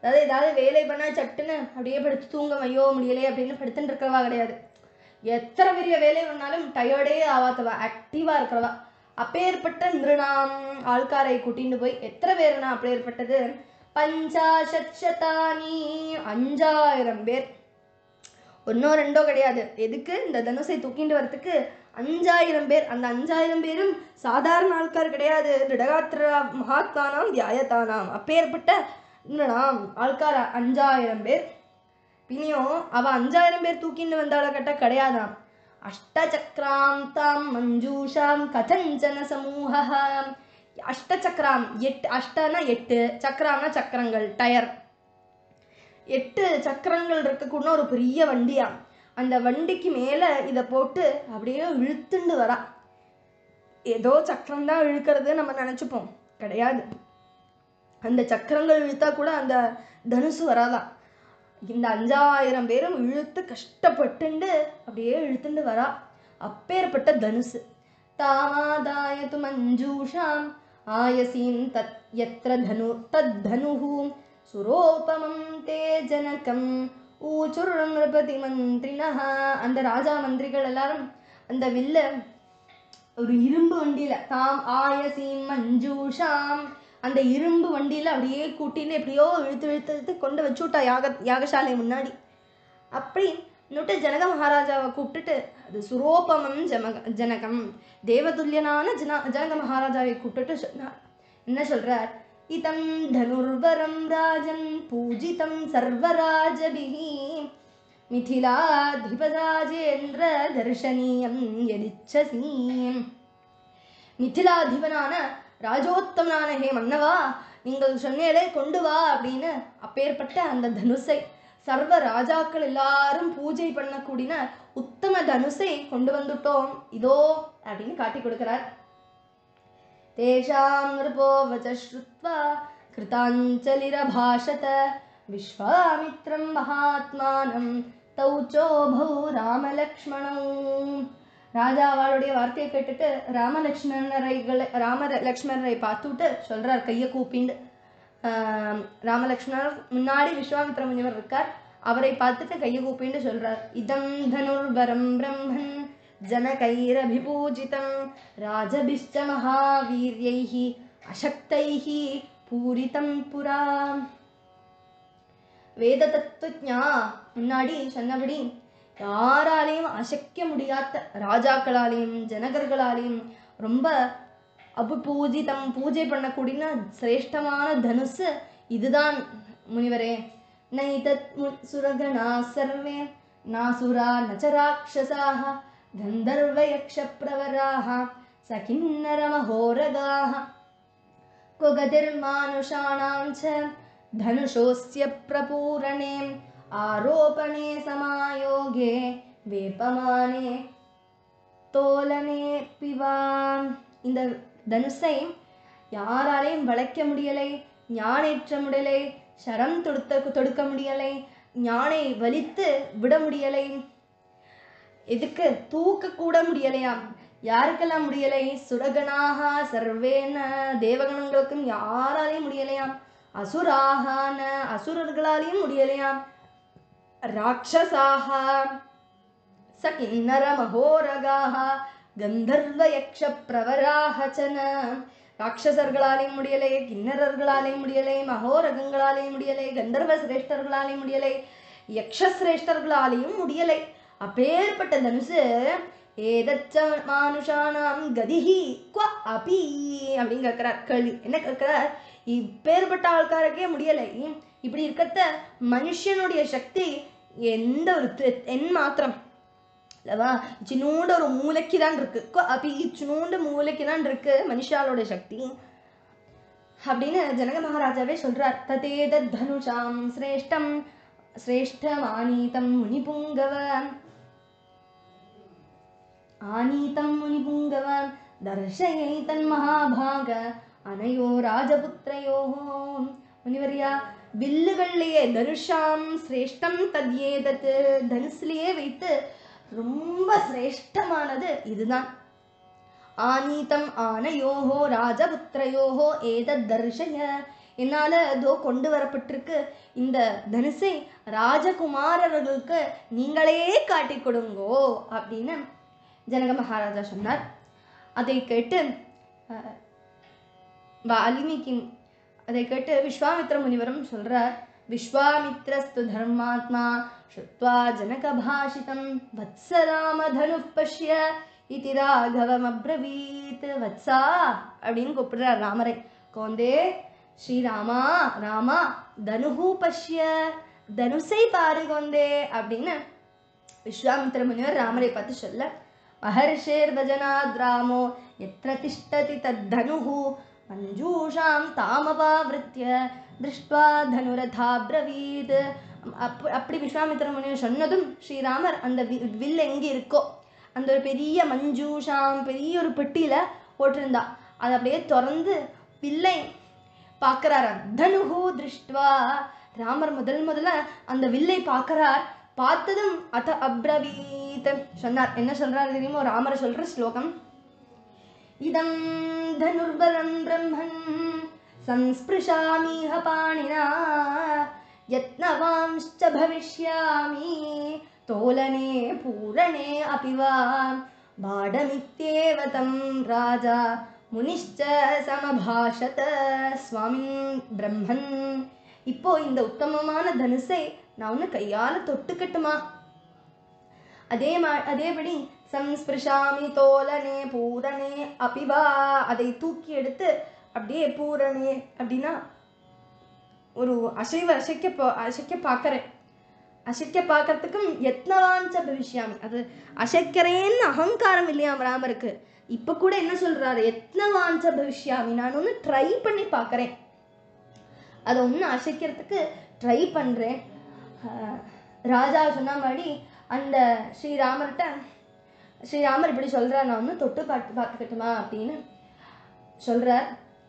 அதாவது ஏதாவது வேலை பண்ணா சட்டுன்னு அப்படியே படுத்து தூங்க ஐயோ முடியலையே அப்படின்னு படுத்துட்டு இருக்கிறவா கிடையாது எத்தனை பெரிய வேலை பண்ணாலும் டயர்டே ஆவாதவா ஆக்டிவா இருக்கிறவா அப்பேற்பட்ட நிருணாம் ஆள்காரை கூட்டிட்டு போய் எத்தனை பேருனா அப்பேற்பட்டது பஞ்சாஷத் சதானி அஞ்சாயிரம் பேர் ஒன்றோ ரெண்டோ கிடையாது எதுக்கு இந்த தனுசை தூக்கிட்டு வரத்துக்கு அஞ்சாயிரம் பேர் அந்த அஞ்சாயிரம் பேரும் சாதாரண ஆட்கார் கிடையாது திடகாத்திர மகாத்மானாம் தியாயத்தானாம் அப்பேற்பட்ட நாம் ஆள்கார் அஞ்சாயிரம் பேர் பின்னியும் அவ அஞ்சாயிரம் பேர் தூக்கின்னு வந்தாள கட்ட கிடையாதாம் அஷ்டசக்ராம் தாம் மஞ்சூஷாம் கதஞ்சன சமூக அஷ்டசக்ராம் எட்டு அஷ்டனா எட்டு சக்கராம்னா சக்கரங்கள் டயர் எட்டு சக்கரங்கள் இருக்கக்கூடிய ஒரு பெரிய வண்டியா அந்த வண்டிக்கு மேலே இதை போட்டு அப்படியே இழுத்துண்டு வரா ஏதோ சக்கரம் தான் இழுக்கிறது நம்ம நினச்சிப்போம் கிடையாது அந்த சக்கரங்கள் இழுத்தா கூட அந்த தனுசு வராதான் இந்த அஞ்சாயிரம் பேரும் இழுத்து கஷ்டப்பட்டுண்டு அப்படியே இழுத்துண்டு வரா அப்பேற்பட்ட தனுசு தாமாதாயது மஞ்சூஷாம் ஆயசீம் தத் எத்திர தனு தத் தனுஹு சுரோபமம் தே ஜனகம் ஊச்சுர் நிருபதி மந்திரினஹ அந்த ராஜா மந்திரிகள் எல்லாரும் அந்த வில்ல ஒரு இரும்பு வண்டியில தாம் ஆயசீம் மஞ்சூஷாம் அந்த இரும்பு வண்டியில அப்படியே கூட்டின்னு எப்படியோ இழுத்து இழுத்து இழுத்து கொண்டு வச்சு விட்டா யாக யாகசாலை முன்னாடி அப்படி இன்னொட்டு ஜனக மகாராஜாவை கூப்பிட்டுட்டு அது சுரோபமம் ஜமக ஜனகம் தேவதுல்யனான ஜன ஜனக மகாராஜாவை கூப்பிட்டுட்டு சொன்னார் என்ன சொல்றார் இதம் தனுர்வரம் ராஜன் பூஜிதம் சர்வராஜபிஹி மிதிலாதிபராஜேந்திர தர்ஷனீயம் எதிச்சசி மிதிலாதிபனான ராஜோத்தமனான ஹே மன்னவா நீங்கள் சொன்னேலே கொண்டு வா அப்படின்னு அப்பேற்பட்ட அந்த தனுசை சர்வ ராஜாக்கள் எல்லாரும் பூஜை பண்ணக்கூடிய உத்தம தனுசை கொண்டு வந்துட்டோம் இதோ அப்படின்னு காட்டி கொடுக்கிறார் तेषां नृपो वच श्रुत्वा कृताञ्जलिरभाषत विश्वामित्रं महात्मानं तौ चोभौ ராமலக்ஷ்மணௌ ராஜா அவளுடைய வார்த்தையை கேட்டுட்டு ராமலக்ஷ்மணரைகளை ராம லக்ஷ்மணரை பார்த்துட்டு சொல்றார் கையை கூப்பிண்டு ஆஹ் ராமலக்ஷ்மணர் முன்னாடி விஸ்வாமித்ர முனிவர் இருக்கார் அவரை பார்த்துட்டு கையை கூப்பிண்டு சொல்றார் இதம் தனுர்வரம் பிரம்மன் जनकैरभिपूजितं राजभिश्च महावीर्यैः अशक्तैः पूरितं पुरा வேத தத்துவஜா முன்னாடி சொன்னபடி யாராலையும் அசைக்க முடியாத ராஜாக்களாலையும் ஜனகர்களாலையும் ரொம்ப அபுபூஜிதம் பூஜை பண்ணக்கூடிய சிரேஷ்டமான தனுசு இதுதான் முனிவரே நைதத் சுரகணா சர்வே நாசுரா நச்ச ராட்சசாக गन्धर्वयक्षप्रवराः स किन्नरमहोरगाः क्व गतिर्मानुषाणां च धनुषोऽस्य प्रपूरणे आरोपणे समायोगे वेपमाने தோலனே பிவான் இந்த தனுசை யாராலையும் வளைக்க முடியலை ஞானேற்ற முடியலை சரம் தொடுத்த தொடுக்க முடியலை ஞானை வலித்து விட முடியலை எதுக்கு தூக்க கூட முடியலையாம் யாருக்கெல்லாம் முடியலை சுரகனாக சர்வேன தேவகணங்களுக்கும் யாராலையும் முடியலையாம் அசுராகான அசுரர்களாலையும் முடியலையாம் ராட்சசாக ச கிண்ணர மகோரகாக கந்தர்வ யக்ஷ பிரவராக சன ராட்சசர்களாலையும் முடியலை கிண்ணறர்களாலையும் முடியலை மகோரகங்களாலையும் முடியலை கந்தர்வ சிரேஷ்டர்களாலையும் முடியலை யக்ஷ சிரேஷ்டர்களாலையும் முடியலை அப்பேற்பட்ட தனுசு ஏதச்ச மானுஷானாம் கதிஹி குவ அபி அப்படின்னு கேட்கிறார் கேள்வி என்ன கேட்கிறார் இப்பேற்பட்ட ஆள்காரக்கே முடியலை இப்படி இருக்கத்த மனுஷனுடைய சக்தி எந்த ஒரு தி- என் மாத்திரம் அல்லவா சின்னூண்டு ஒரு மூளைக்கு தான் இருக்கு குவ அபி சின்னூண்டு மூளைக்கு தான் இருக்கு மனுஷாலோட சக்தி அப்படின்னு ஜனக மகாராஜாவே சொல்றார் ததேத தனுஷாம் சிரேஷ்டம் சிரேஷ்டமானீதம் முனிபுங்கவன் ஆனீதம் முனிபுங்கவன் தர்ஷயை தன் மகாபாக அனையோ ராஜபுத்திரையோ முனிவரியா வில்லுகள்லயே தனுஷாம் சிரேஷ்டம் தத்யேதத் தனுசுலயே வைத்து ரொம்ப சிரேஷ்டமானது இதுதான் ஆனீதம் ஆனயோஹோ ராஜபுத்திரயோஹோ ஏதத் தர்ஷய என்னால் இதோ கொண்டு வரப்பட்டிருக்கு இந்த தனுசை ராஜகுமாரர்களுக்கு நீங்களே காட்டி கொடுங்கோ அப்படின்னு ஜனக மகாராஜா சொன்னார் அதை கேட்டு அஹ், வால்மீகி அதை கேட்டு விஸ்வாமித்ர முனிவரும் சொல்றார் விஸ்வாமித்ரஸ்து தர்மாத்மா ஸ்ருத்வா ஜனகபாஷிதம் வத்ச ராமதனு பஷ்ய இதி ராகவம் அப்ரவீத் வத்சா அப்படின்னு கூப்பிடுறார் ராமரை கோந்தே ஸ்ரீராமா ராமா தனுஹு பஷ்ய தனுசை பாரு கோந்தே அப்படின்னு விஸ்வாமித்திர முனிவர் ராமரை பார்த்து சொல்ல மகர்ஷேர்வஜனாத் ராமோ எத்திர திஷ்டதி தத்தனுஹு மஞ்சூஷாம் தாமபாவிருத்திய திருஷ்ட்வா தனுரதா பிரவீத் அப் அப்படி விஸ்வாமித்திர முனிவர் சொன்னதும் ஸ்ரீராமர் அந்த வி வில் எங்கே இருக்கோ அந்த ஒரு பெரிய மஞ்சூஷாம் பெரிய ஒரு பெட்டியில் போட்டிருந்தா அதை அப்படியே திறந்து வில்லை பார்க்கறாராம் தனுஹு திருஷ்டுவா ராமர் முதல் முதல்ல அந்த வில்லை பார்க்கறார் பார்த்ததும் அத அப்ரவீத் சொன்னார் என்ன சொல்றாரு தெரியுமோ ராமர் சொல்ற ஸ்லோகம் இதம் தனுர்பலம் பிரம்மன் संस्पृशामीह पाणिना यत्नवांश्च भविष्यामि तोलने पूरणे अपि वा बाडमित्येव तं राजा முனிஷ்ச சமபாஷத சுவாமின் பிரம்மன் இப்போ இந்த உத்தமமான தனுசை நான் ஒன்று கையால் தொட்டுக்கட்டுமா அதே மா அதேபடி சம்ஸ்பிருஷாமி தோலனே பூரணே அபிவா அதை தூக்கி எடுத்து அப்படியே பூரணே அப்படின்னா ஒரு அசைவ அசைக்க பா அசைக்க பார்க்கறேன் அசைக்க பார்க்கறதுக்கும் எத்னவாஞ்ச பவிஷ்யாமி அது அசைக்கிறேன்னு அகங்காரம் இல்லையா ராமருக்கு இப்போ கூட என்ன சொல்றாரு எத்னவாஞ்ச பவிஷ்யாமி நான் ஒன்று ட்ரை பண்ணி பார்க்கறேன் அதை ஒன்று அசைக்கிறதுக்கு ட்ரை பண்ணுறேன் ராஜா சொன்ன மாதிரி அந்த ஸ்ரீராமர்கிட்ட ஸ்ரீராமர் இப்படி சொல்கிறார் நான் ஒன்று தொட்டு பார்த்து பார்த்துக்கட்டுமா அப்படின்னு சொல்கிறார்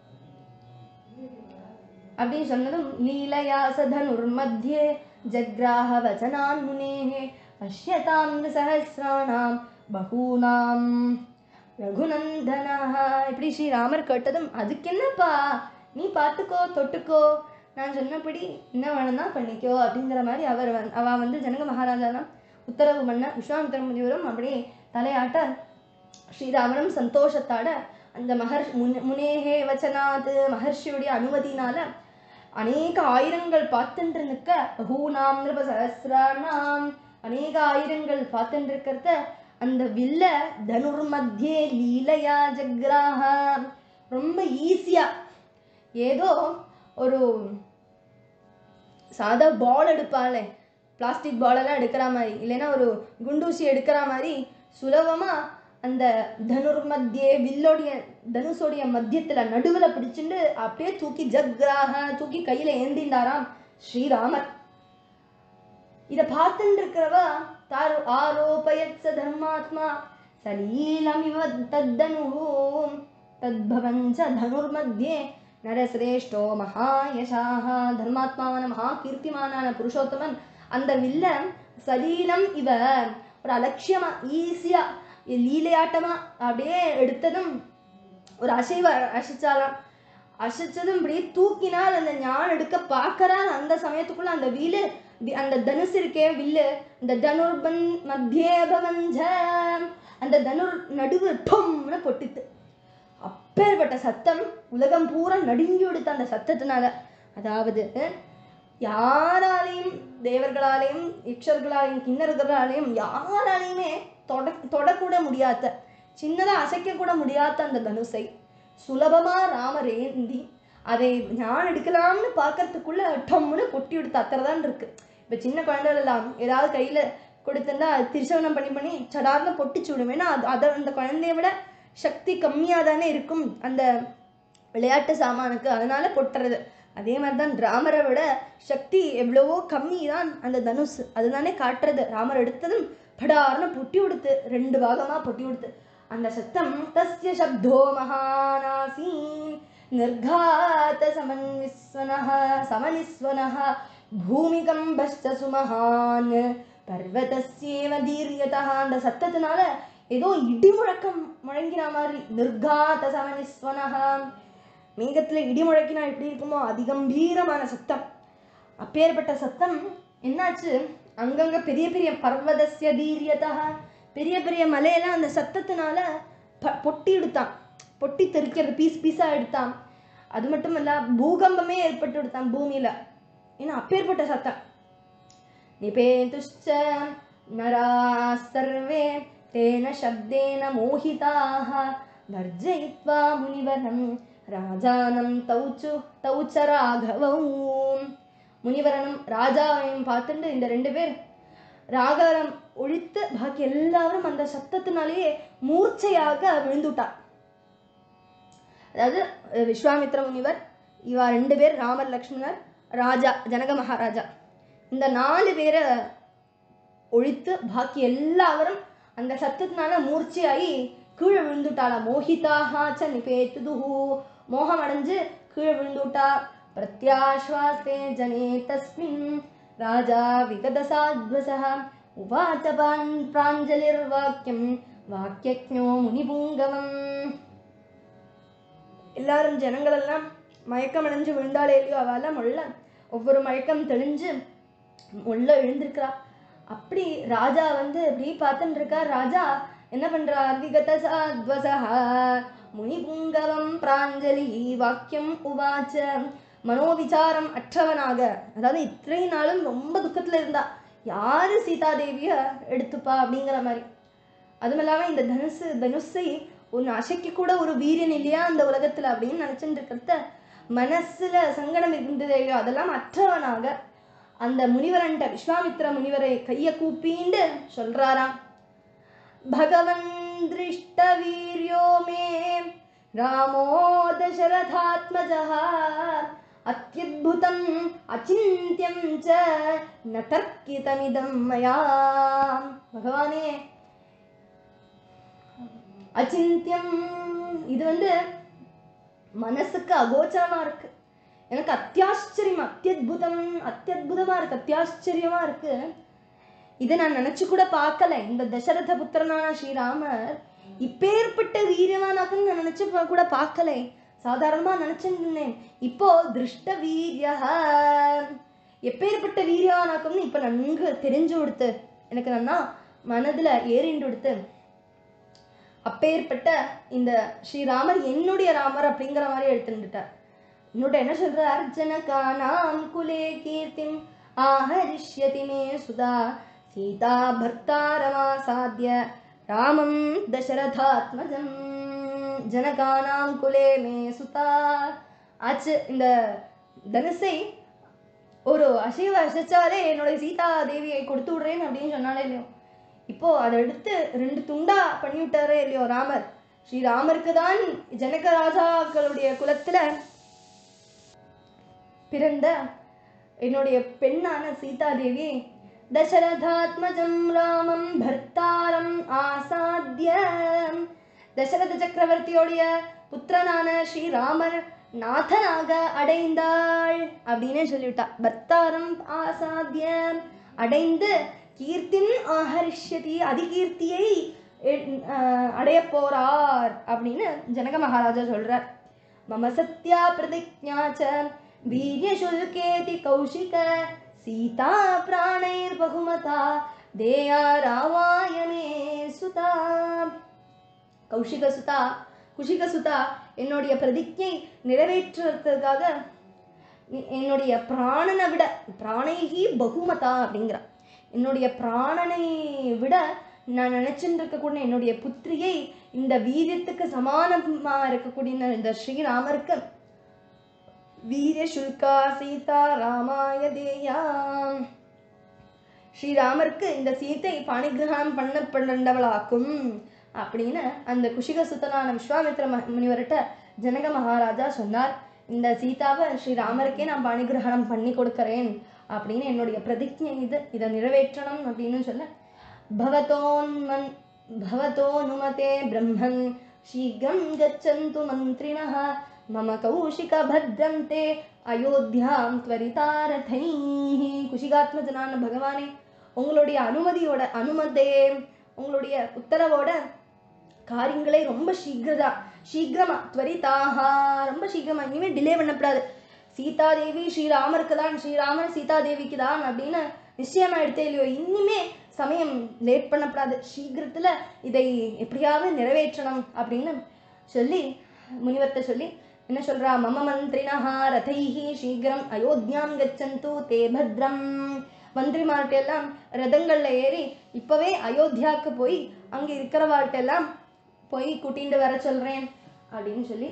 அப்படின்னு சொன்னதும் லீலையா சதனுர்மத்தியே ஜக்ராஹ வச்சனான் முனேஹே பஷ்யதாம் சஹசிராணாம் பகூனாம் ரகுநந்தனஹ இப்படி ஸ்ரீராமர் கேட்டதும் அதுக்கு என்னப்பா நீ பார்த்துக்கோ தொட்டுக்கோ நான் சொன்னபடி என்ன வேணும்னா பண்ணிக்கோ அப்படிங்கிற மாதிரி அவர் வந் அவ வந்து ஜனக மகாராஜாலாம் உத்தரவு பண்ண விஸ்வாமித்திர முனிவரும் அப்படியே தலையாட்ட ஸ்ரீராமனும் சந்தோஷத்தாட அந்த மகர் முன் முனேகே வச்சனாத் மகர்ஷியுடைய அனுமதினால அநேக ஆயிரங்கள் பார்த்துட்டு நிற்க பகூனாம் நிருப சஹசிராணாம் அநேக ஆயிரங்கள் பார்த்துட்டு இருக்கிறத அந்த வில்ல தனுர் மத்தியே லீலையா ஜக்ராஹ ரொம்ப ஈஸியா ஏதோ ஒரு சாதா பால் எடுப்பாளே பிளாஸ்டிக் பாலெல்லாம் எடுக்கிற மாதிரி இல்லைன்னா ஒரு குண்டூசி எடுக்கிற மாதிரி சுலபமாக அந்த தனுர் மத்தியே வில்லோடைய தனுஷோடைய மத்தியத்தில் நடுவில் பிடிச்சிட்டு அப்படியே தூக்கி ஜக்ராக தூக்கி கையில் ஏந்திண்டாராம் ஸ்ரீராமர் இதை பார்த்துட்டு இருக்கிறவா தார் ஆரோபயத் ச தர்மாத்மா சலீலமிவ தத்தனுஹூம் தத்பவஞ்ச தனுர்மத்தியே நரசிரேஷ்டோ மகாயசாக தர்மாத்மாவான மகா கீர்த்திமானான புருஷோத்தமன் அந்த வில்ல சலீலம் இவ ஒரு அலட்சியமா ஈஸியா லீலையாட்டமா அப்படியே எடுத்ததும் ஒரு அசைவ அசைச்சாலாம் அசைச்சதும் இப்படியே தூக்கினால் அந்த ஞான் எடுக்க பார்க்கறான் அந்த சமயத்துக்குள்ள அந்த வீலு வி- அந்த தனுசு இருக்கே வில்லு இந்த தனுர்பன் மத்தியே பவஞ்ச அந்த தனுர் நடுவு டொம்னு பொட்டித்து அப்பேற்பட்ட சத்தம் உலகம் பூரா நடுங்கி விடுத்த அந்த சத்தத்தினால அதாவது யாராலையும் தேவர்களாலையும் யக்ஷர்களாலையும் கிண்ணர்களாலையும் யாராலையுமே தொட தொடக்கூட முடியாத சின்னதாக அசைக்க கூட முடியாத அந்த தனுசை சுலபமா ராமர் ஏந்தி அதை ஞான் எடுக்கலாம்னு பார்க்கறதுக்குள்ள டம்முன்னு பொட்டி விடுத்த அத்தனை தான் இருக்கு இப்போ சின்ன குழந்தைகள் எல்லாம் ஏதாவது கையில கொடுத்திருந்தா அது திருச்சவனம் பண்ணி பண்ணி சடார்னு பொட்டிச்சு விடும் ஏன்னா அது அதை அந்த குழந்தைய விட சக்தி கம்மியாக தானே இருக்கும் அந்த விளையாட்டு சாமானுக்கு அதனால பொட்டுறது அதே மாதிரி தான் ராமரை விட சக்தி எவ்வளவோ கம்மி தான் அந்த தனுஷ் அதுதானே காட்டுறது ராமர் எடுத்ததும் படார்னு பொட்டி கொடுத்து ரெண்டு பாகமாக பொட்டி கொடுத்து அந்த சத்தம் தஸ்ய சப்தோ மகானாசீன் நிர்காத சமன்விஸ்வனः சமனிஸ்வனः பூமிகம்பஸ்ச சுமஹான் பர்வதஸ்யேவ தீர்யதா அந்த சத்தத்தினால ஏதோ இடி முழக்கம் முழங்கின மாதிரி நிர்காத சமனிஸ்வனः மேகத்துல இடி முழக்கினா எப்படி இருக்குமோ அதிகம்பீரமான சத்தம் அப்பேற்பட்ட சத்தம் என்னாச்சு அங்கங்க பெரிய பெரிய பர்வதஸ்ய தீரியதா பெரிய பெரிய மலையெல்லாம் அந்த சத்தத்தினால ப- பொட்டி எடுத்தான் பொட்டி தெறிக்கிறது பீஸ் பீஸா எடுத்தான் அது மட்டும் இல்ல பூகம்பமே ஏற்பட்டு எடுத்தான் பூமியில ஏன்னா அப்பேற்பட்ட சத்தம் निपेतुश्च नराः सर्वे तेन शब्देन मोहिताः भर्जयित्वा मुनिवरं राजानं तौ च तौ च राघवौ முனிவரனும் ராஜாவையும் பார்த்துட்டு இந்த ரெண்டு பேர் ராகவரம் ஒழித்து பாக்கி எல்லாரும் அந்த சத்தத்தினாலேயே மூர்ச்சையாக விழுந்துட்டார் அதாவது அஹ், விஸ்வாமித்ர முனிவர் இவா ரெண்டு பேர் ராமர் லக்ஷ்மணர் ராஜா ஜனக மகாராஜா இந்த நாலு பேரை ஒழித்து பாக்கி எல்லாரும் அந்த சத்தத்தினால மூர்ச்சையாகி கீழே விழுந்துட்டாளா மோகிதாஹாச்ச நிபேத்துதுஹு மோகம் அடைஞ்சு கீழே விழுந்துட்டா பிரத்யாஸ்வாஸ்தே ஜனே தஸ்மின் ராஜா விகதசாத்வசः உவாச்ச பான் பிராஞ்சலிர்வாக்கியம் வாக்கியஜோ முனிபுங்கவம் எல்லாரும் ஜனங்களெல்லாம் மயக்கம் அடைஞ்சு விழுந்தாளே இல்லையோ அவெல்லாம் முள்ள ஒவ்வொரு மயக்கம் தெளிஞ்சு உள்ள எழுந்திருக்கிறா அப்படி ராஜா வந்து இப்படி பார்த்துட்டு இருக்கார் ராஜா என்ன பண்றார் விகத சாத்வசா முனிபுங்கவம் பிராஞ்சலி வாக்கியம் உவாச்ச மனோவிசாரம் அற்றவனாக அதாவது இத்தனை நாளும் ரொம்ப துக்கத்துல இருந்தா யாரு சீதாதேவிய எடுத்துப்பா அப்படிங்கிற மாதிரி அதுவும் இல்லாம இந்த தனுசு தனுஷை ஒன்று அசைக்க கூட ஒரு வீரியன் இல்லையா அந்த உலகத்துல அப்படின்னு நினைச்சுட்டு இருக்கிறத மனசுல சங்கடம் இருந்தது இல்லையோ அதெல்லாம் அற்றவனாக அந்த முனிவரன்ட்ட விஸ்வாமித்ர முனிவரை கைய கூப்பிண்டு சொல்றாராம் பகவன் திருஷ்ட வீரியோ மே ராமோ தசரதாத்மஜः அத்யுத்புதம் அச்சிந்தியம் ச ந தர்க்கிதமிதம் மயா பகவானே அச்சிந்தியம் இது வந்து மனசுக்கு அகோச்சரமா இருக்கு எனக்கு அத்தியாச்சரியமா அத்தியுதம் அத்தியுதமா இருக்கு அத்தியாச்சரியமா இருக்கு இதை நான் நினைச்சு கூட பார்க்கல இந்த தசரத புத்திரனான ஸ்ரீராமர் இப்பேற்பட்ட வீரியவானாக்குன்னு நான் நினைச்சு பா- கூட பார்க்கல சாதாரணமா நினைச்சிருந்தேன் இப்போ திருஷ்ட வீரிய எப்பேற்பட்ட வீரியவானாக்கும்னு இப்ப நன்கு தெரிஞ்சு கொடுத்து எனக்கு நன்னா மனதுல ஏறிண்டு கொடுத்து அப்பேற்பட்ட இந்த ஸ்ரீராமர் என்னுடைய ராமர் அப்படிங்கிற மாதிரி எடுத்துட்டார் இன்னொரு என்ன சொல்றார் ஜனகானாம் குலே கீர்த்திம் ஆஹரிஷ்யதி மே சுதா சீதா பர்த்தாரமாசாத்திய ராமம் தசரதாத்மஜம் ஜனகானாம் குலே மே சுதா ஆச்சு இந்த தனுசை ஒரு அசைவ அசைச்சாலே என்னோட சீதா தேவியை கொடுத்து விடுறேன் அப்படின்னு சொன்னாலே இல்லையோ இப்போ அதை எடுத்து ரெண்டு துண்டா பண்ணி விட்டாரே இல்லையோ ராமர் ஸ்ரீராமருக்கு தான் ஜனக ராஜாக்களுடைய குலத்துல பிறந்த என்னுடைய பெண்ணான சீதாதேவி தசரதாத்மஜம் ராமம் பர்த்தாரம் ஆசாத்திய தசரத சக்கரவர்த்தியோடைய புத்திரனான ஸ்ரீராமர் நாதனாக அடைந்தாள் அப்படின்னு சொல்லிவிட்டா பர்த்தாரம் ஆசாத்திய அடைந்து கீர்த்தின் ஆஹரிஷ்யதி அதிகீர்த்தியை எ- ஆஹ் அடையப் போறார் அப்படின்னு ஜனக மகாராஜா சொல்றார் மம சத்யா பிரதிஜா ச வீரியசுல்கேதி கௌஷிக சீதா பிராணைர் பகுமதா தேயா ராமாயணே சுதா கௌஷிக சுதா குஷிக சுதா என்னுடைய பிரதிஜை நிறைவேற்றுறதுக்காக எ- என்னுடைய பிராணனை விட பிராணைகி பகுமதா அப்படிங்கிறா என்னுடைய பிராணனை விட நான் நினைச்சுட்டு இருக்கக்கூடிய என்னுடைய புத்திரியை இந்த வீரியத்துக்கு சமானமா இருக்கக்கூடிய இந்த ஸ்ரீராமருக்கு வீரிய சுல்கா சீதா ராமாய தேயாம் ஸ்ரீராமருக்கு இந்த சீத்தை பாணிகிரகணம் பண்ணப்படவளாக்கும் அப்படின்னு அந்த குஷிக சுத்தனான விஸ்வாமித்ர ம- முனிவர்கிட்ட ஜனக மகாராஜா சொன்னார் இந்த சீதாவை ஸ்ரீராமருக்கே நான் பாணிகிரகணம் பண்ணி கொடுக்கறேன் அப்படின்னு என்னுடைய பிரதிஜை இது இதை நிறைவேற்றணும் அப்படின்னு சொல்ல பவதோன்மன் பவதோனுமதே பிரம்மன் சீக்கிரம் கச்சந்து மந்திரிணः மம கௌஷிக பத்ரந்தே அயோத்தியாம் துவரிதாரதை குஷிகாத்மஜனான பகவானே உங்களுடைய அனுமதியோட அனுமதே உங்களுடைய உத்தரவோட காரியங்களை ரொம்ப சீக்கிரதா சீக்கிரமா துவரிதாகா ரொம்ப சீக்கிரமா இனிமே டிலே பண்ணக்கூடாது சீதாதேவி ஸ்ரீராமருக்கு தான் ஸ்ரீராமன் சீதாதேவிக்கு தான் அப்படின்னு நிச்சயமா எடுத்தே இல்லையோ இனிமே சமயம் லேட் பண்ணக்கூடாது சீக்கிரத்துல இதை எப்படியாவது நிறைவேற்றணும் அப்படின்னு சொல்லி முனிவர்கிட்ட சொல்லி என்ன சொல்றா மம மந்திரினஹா ரதைஹி சீக்கிரம் அயோத்தியாம் கச்சந்து தே பத்ரம் மந்திரிமார்ட்ட எல்லாம் ரதங்கள்ல ஏறி இப்பவே அயோத்தியாவுக்கு போய் அங்க இருக்கிறவாள்கிட்ட எல்லாம் போய் கூட்டிட்டு வர சொல்றேன் அப்படின்னு சொல்லி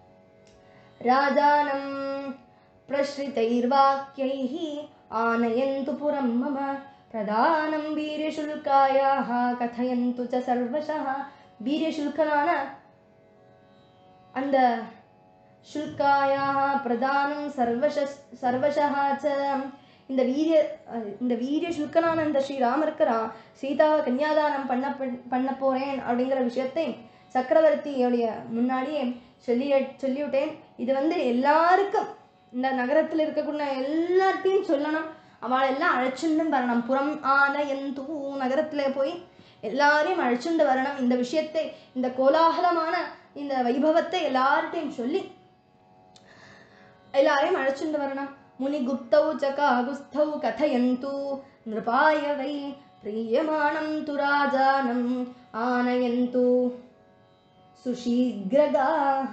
ராஜானம் प्रश्रितैर्वाक्यैः आनयन्तु पुरं मम प्रदानं वीर्यशुल्कायाः कथयन्तु च सर्वशः வீரியசுல்கனான அந்த சுல்காயாக பிரதானம் சர்வச சர்வசா ச இந்த வீரிய அஹ் இந்த வீரிய சுல்கனான இந்த ஸ்ரீராமருக்கு ரா- சீதாவை கன்னியாதானம் பண்ண பண்ண போறேன் அப்படிங்கிற விஷயத்தை சக்கரவர்த்தியோடைய முன்னாடியே சொல்லி சொல்லிவிட்டேன் இது வந்து எல்லாருக்கும் இந்த நகரத்தில் இருக்கக்கூடிய எல்லார்ட்டையும் சொல்லணும் அவளை எல்லாம் அழைச்சுண்டு வரணும் புறம் ஆன என் தூ நகரத்தில் போய் எல்லாரையும் அழைச்சுண்டு வரணும் இந்த விஷயத்தை இந்த கோலாகலமான இந்த வைபவத்தை எல்லார்ட்டையும் சொல்லி எல்லாரையும் அழைச்சுண்டு வரணும் முனிகுப்தௌ ச காகுஸ்தௌ கதயந்து நிருபாய வை பிரியமானம் து ராஜானம் ஆனயந்து சுஷீக்ரகாக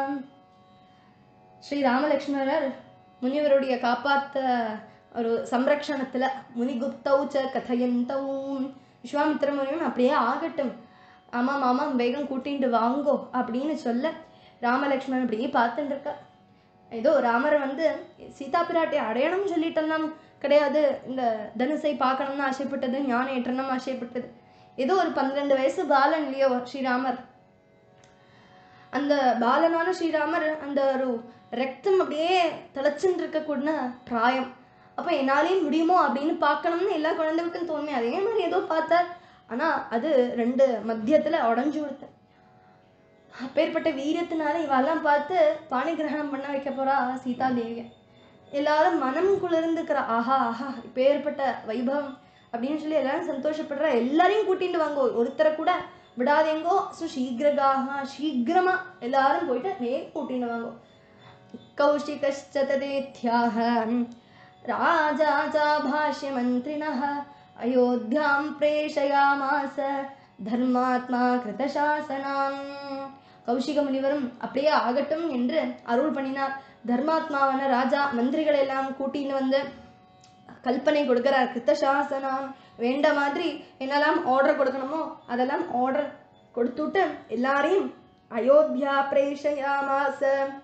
ஸ்ரீ ராமலக்ஷ்மணர் முனிவருடைய காப்பாத்த ஒரு சம்ரக்ஷணத்துல முனிகுப்தௌ ச கதயந்தௌ விஸ்வாமித்திர முனிவன் அப்படியே ஆகட்டும் ஆமாம் ஆமாம் வேகம் கூட்டிட்டு வாங்கோ அப்படின்னு சொல்ல ராமலக்ஷ்மணன் அப்படியே பார்த்துட்டு இருக்கா ஏதோ ராமர் வந்து சீதா பிராட்டி அடையணும்னு சொல்லிட்டெல்லாம் கிடையாது இந்த தனுசை பார்க்கணும்னு ஆசைப்பட்டது ஞான ஏற்றணும் ஆசைப்பட்டது ஏதோ ஒரு பன்னிரெண்டு வயசு பாலன் இல்லையோ ஸ்ரீராமர் அந்த பாலனான ஸ்ரீராமர் அந்த ஒரு ரத்தம் அப்படியே திளைச்சுன்னு இருக்கக்கூடிய பிராயம் அப்போ என்னாலேயும் முடியுமோ அப்படின்னு பார்க்கணும்னு எல்லா குழந்தைகளுக்கும் தோணுமே அதே மாதிரி ஏதோ பார்த்தார் ஆனால் அது ரெண்டு மத்தியத்தில் உடஞ்சு கொடுத்தேன் அப்பேற்பட்ட வீரியத்தினால இவெல்லாம் பார்த்து பாணி கிரகணம் பண்ண வைக்க போறா சீதா தேவிய எல்லாரும் மனம் குளிர்ந்துக்கிறா ஆஹா ஆஹா இப்பேற்பட்ட வைபவம் அப்படின்னு சொல்லி எல்லாரும் சந்தோஷப்படுறா எல்லாரையும் கூட்டிட்டு வாங்கோ ஒருத்தரை கூட விடாதேங்கோ ஸோ சீக்கிரகாக சீக்கிரமா எல்லாரும் போயிட்டு வேக கூட்டிட்டு வாங்கோ கௌஷிகश्च तदेत्याह राजा चाभाष्यमन्त्रिणः अयोध्यां प्रेषयामास தர்மாத்மா கிருதசாசனாம் கௌஷிக முனிவரும் அப்படியே ஆகட்டும் என்று அருள் பண்ணினார் தர்மாத்மாவான ராஜா மந்திரிகளை எல்லாம் கூட்டின்னு வந்து கல்பனை கொடுக்கிறார் கிருத்தசாசனம் வேண்ட மாதிரி என்னெல்லாம் ஆர்டர் கொடுக்கணுமோ அதெல்லாம் ஆர்டர் கொடுத்துட்டு எல்லாரையும் அயோத்தியா பிரேஷயாமாச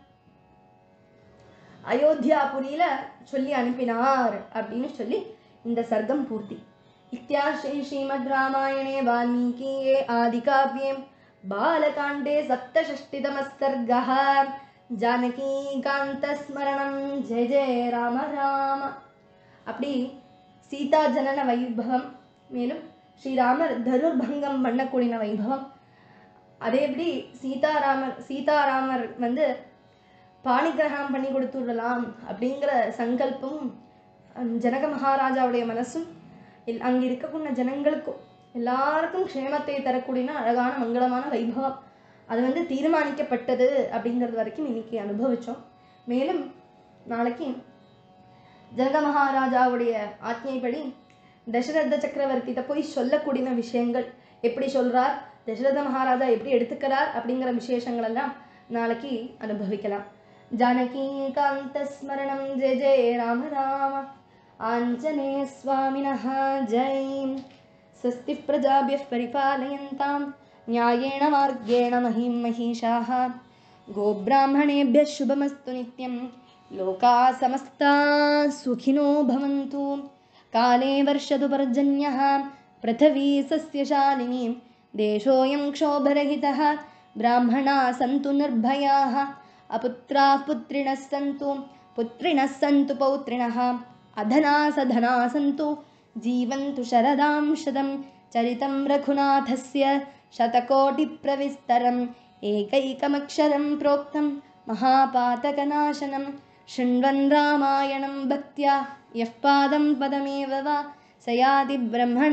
அயோத்தியாபுரியில சொல்லி அனுப்பினார் அப்படின்னு சொல்லி இந்த சர்க்கம் பூர்த்தி இத்தியாஸ்ரீ ஸ்ரீமத் ராமாயணே வால்மீகியே ஆதிகாவ்யே பாலகாண்டே சப்தஷஷ்டிதமः சர்கः ஜானகீகாந்தஸ்மரணம் ஜெய ஜெய ராம ராம அப்படி சீதா ஜனன வைபவம் மேலும் ஸ்ரீராமர் தருர்பங்கம் பண்ணக்கூடிய வைபவம் அதே எப்படி சீதாராமர் சீதாராமர் வந்து பாணிகிரகணம் பண்ணி கொடுத்துடலாம் அப்படிங்கிற சங்கல்பமும் அஹ், ஜனக மகாராஜாவுடைய மனசும் எல் அங்கே இருக்கக்கூடிய ஜனங்களுக்கும் எல்லாருக்கும் க்ஷேமத்தை தரக்கூடிய அழகான மங்களமான வைபவம் அது வந்து தீர்மானிக்கப்பட்டது அப்படிங்கிறது வரைக்கும் இன்னைக்கு அனுபவிச்சோம் மேலும் நாளைக்கு ஜனக மகாராஜாவுடைய ஆജ്ഞைப்படி தசரத சக்கரவர்த்திட்ட போய் சொல்லக்கூடிய விஷயங்கள் எப்படி சொல்றார் தசரத மகாராஜா எப்படி எடுத்துக்கிறார் அப்படிங்கிற விசேஷங்கள் எல்லாம் நாளைக்கு அனுபவிக்கலாம் ஜானகி காந்த ஸ்மரணம் ஜெய ஜெய ராம ராம ஆஞ்சநேய சுவாமினः ஜெய் स्वस्ति प्रजाभ्यः परिपालयन्तां न्यायेण मार्गेण महीं महिषाः गोब्राह्मणेभ्यः शुभमस्तु नित्यं लोकाः समस्ताः सुखिनो भवन्तु काले वर्षतु पर्जन्यः पृथिवी सस्यशालिनी देशोऽयं क्षोभरहितः ब्राह्मणाः सन्तु निर्भयाः अपुत्राः पुत्रिणः सन्तु पुत्रिणः सन्तु पौत्रिणः अधना सधना सन्तु जीवन्तु शरदां शतं चरितं रघुनाथस्य शतकोटिप्रविस्तरम् एकैकमक्षरं प्रोक्तं महापातकनाशनं शृण्वन् रामायणं भक्त्या यः पादं पदमेव वा स याति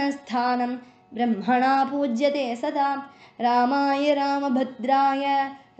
ब्रह्मणस्थानं ब्रह्मणा पूज्यते सदा रामाय रामभद्राय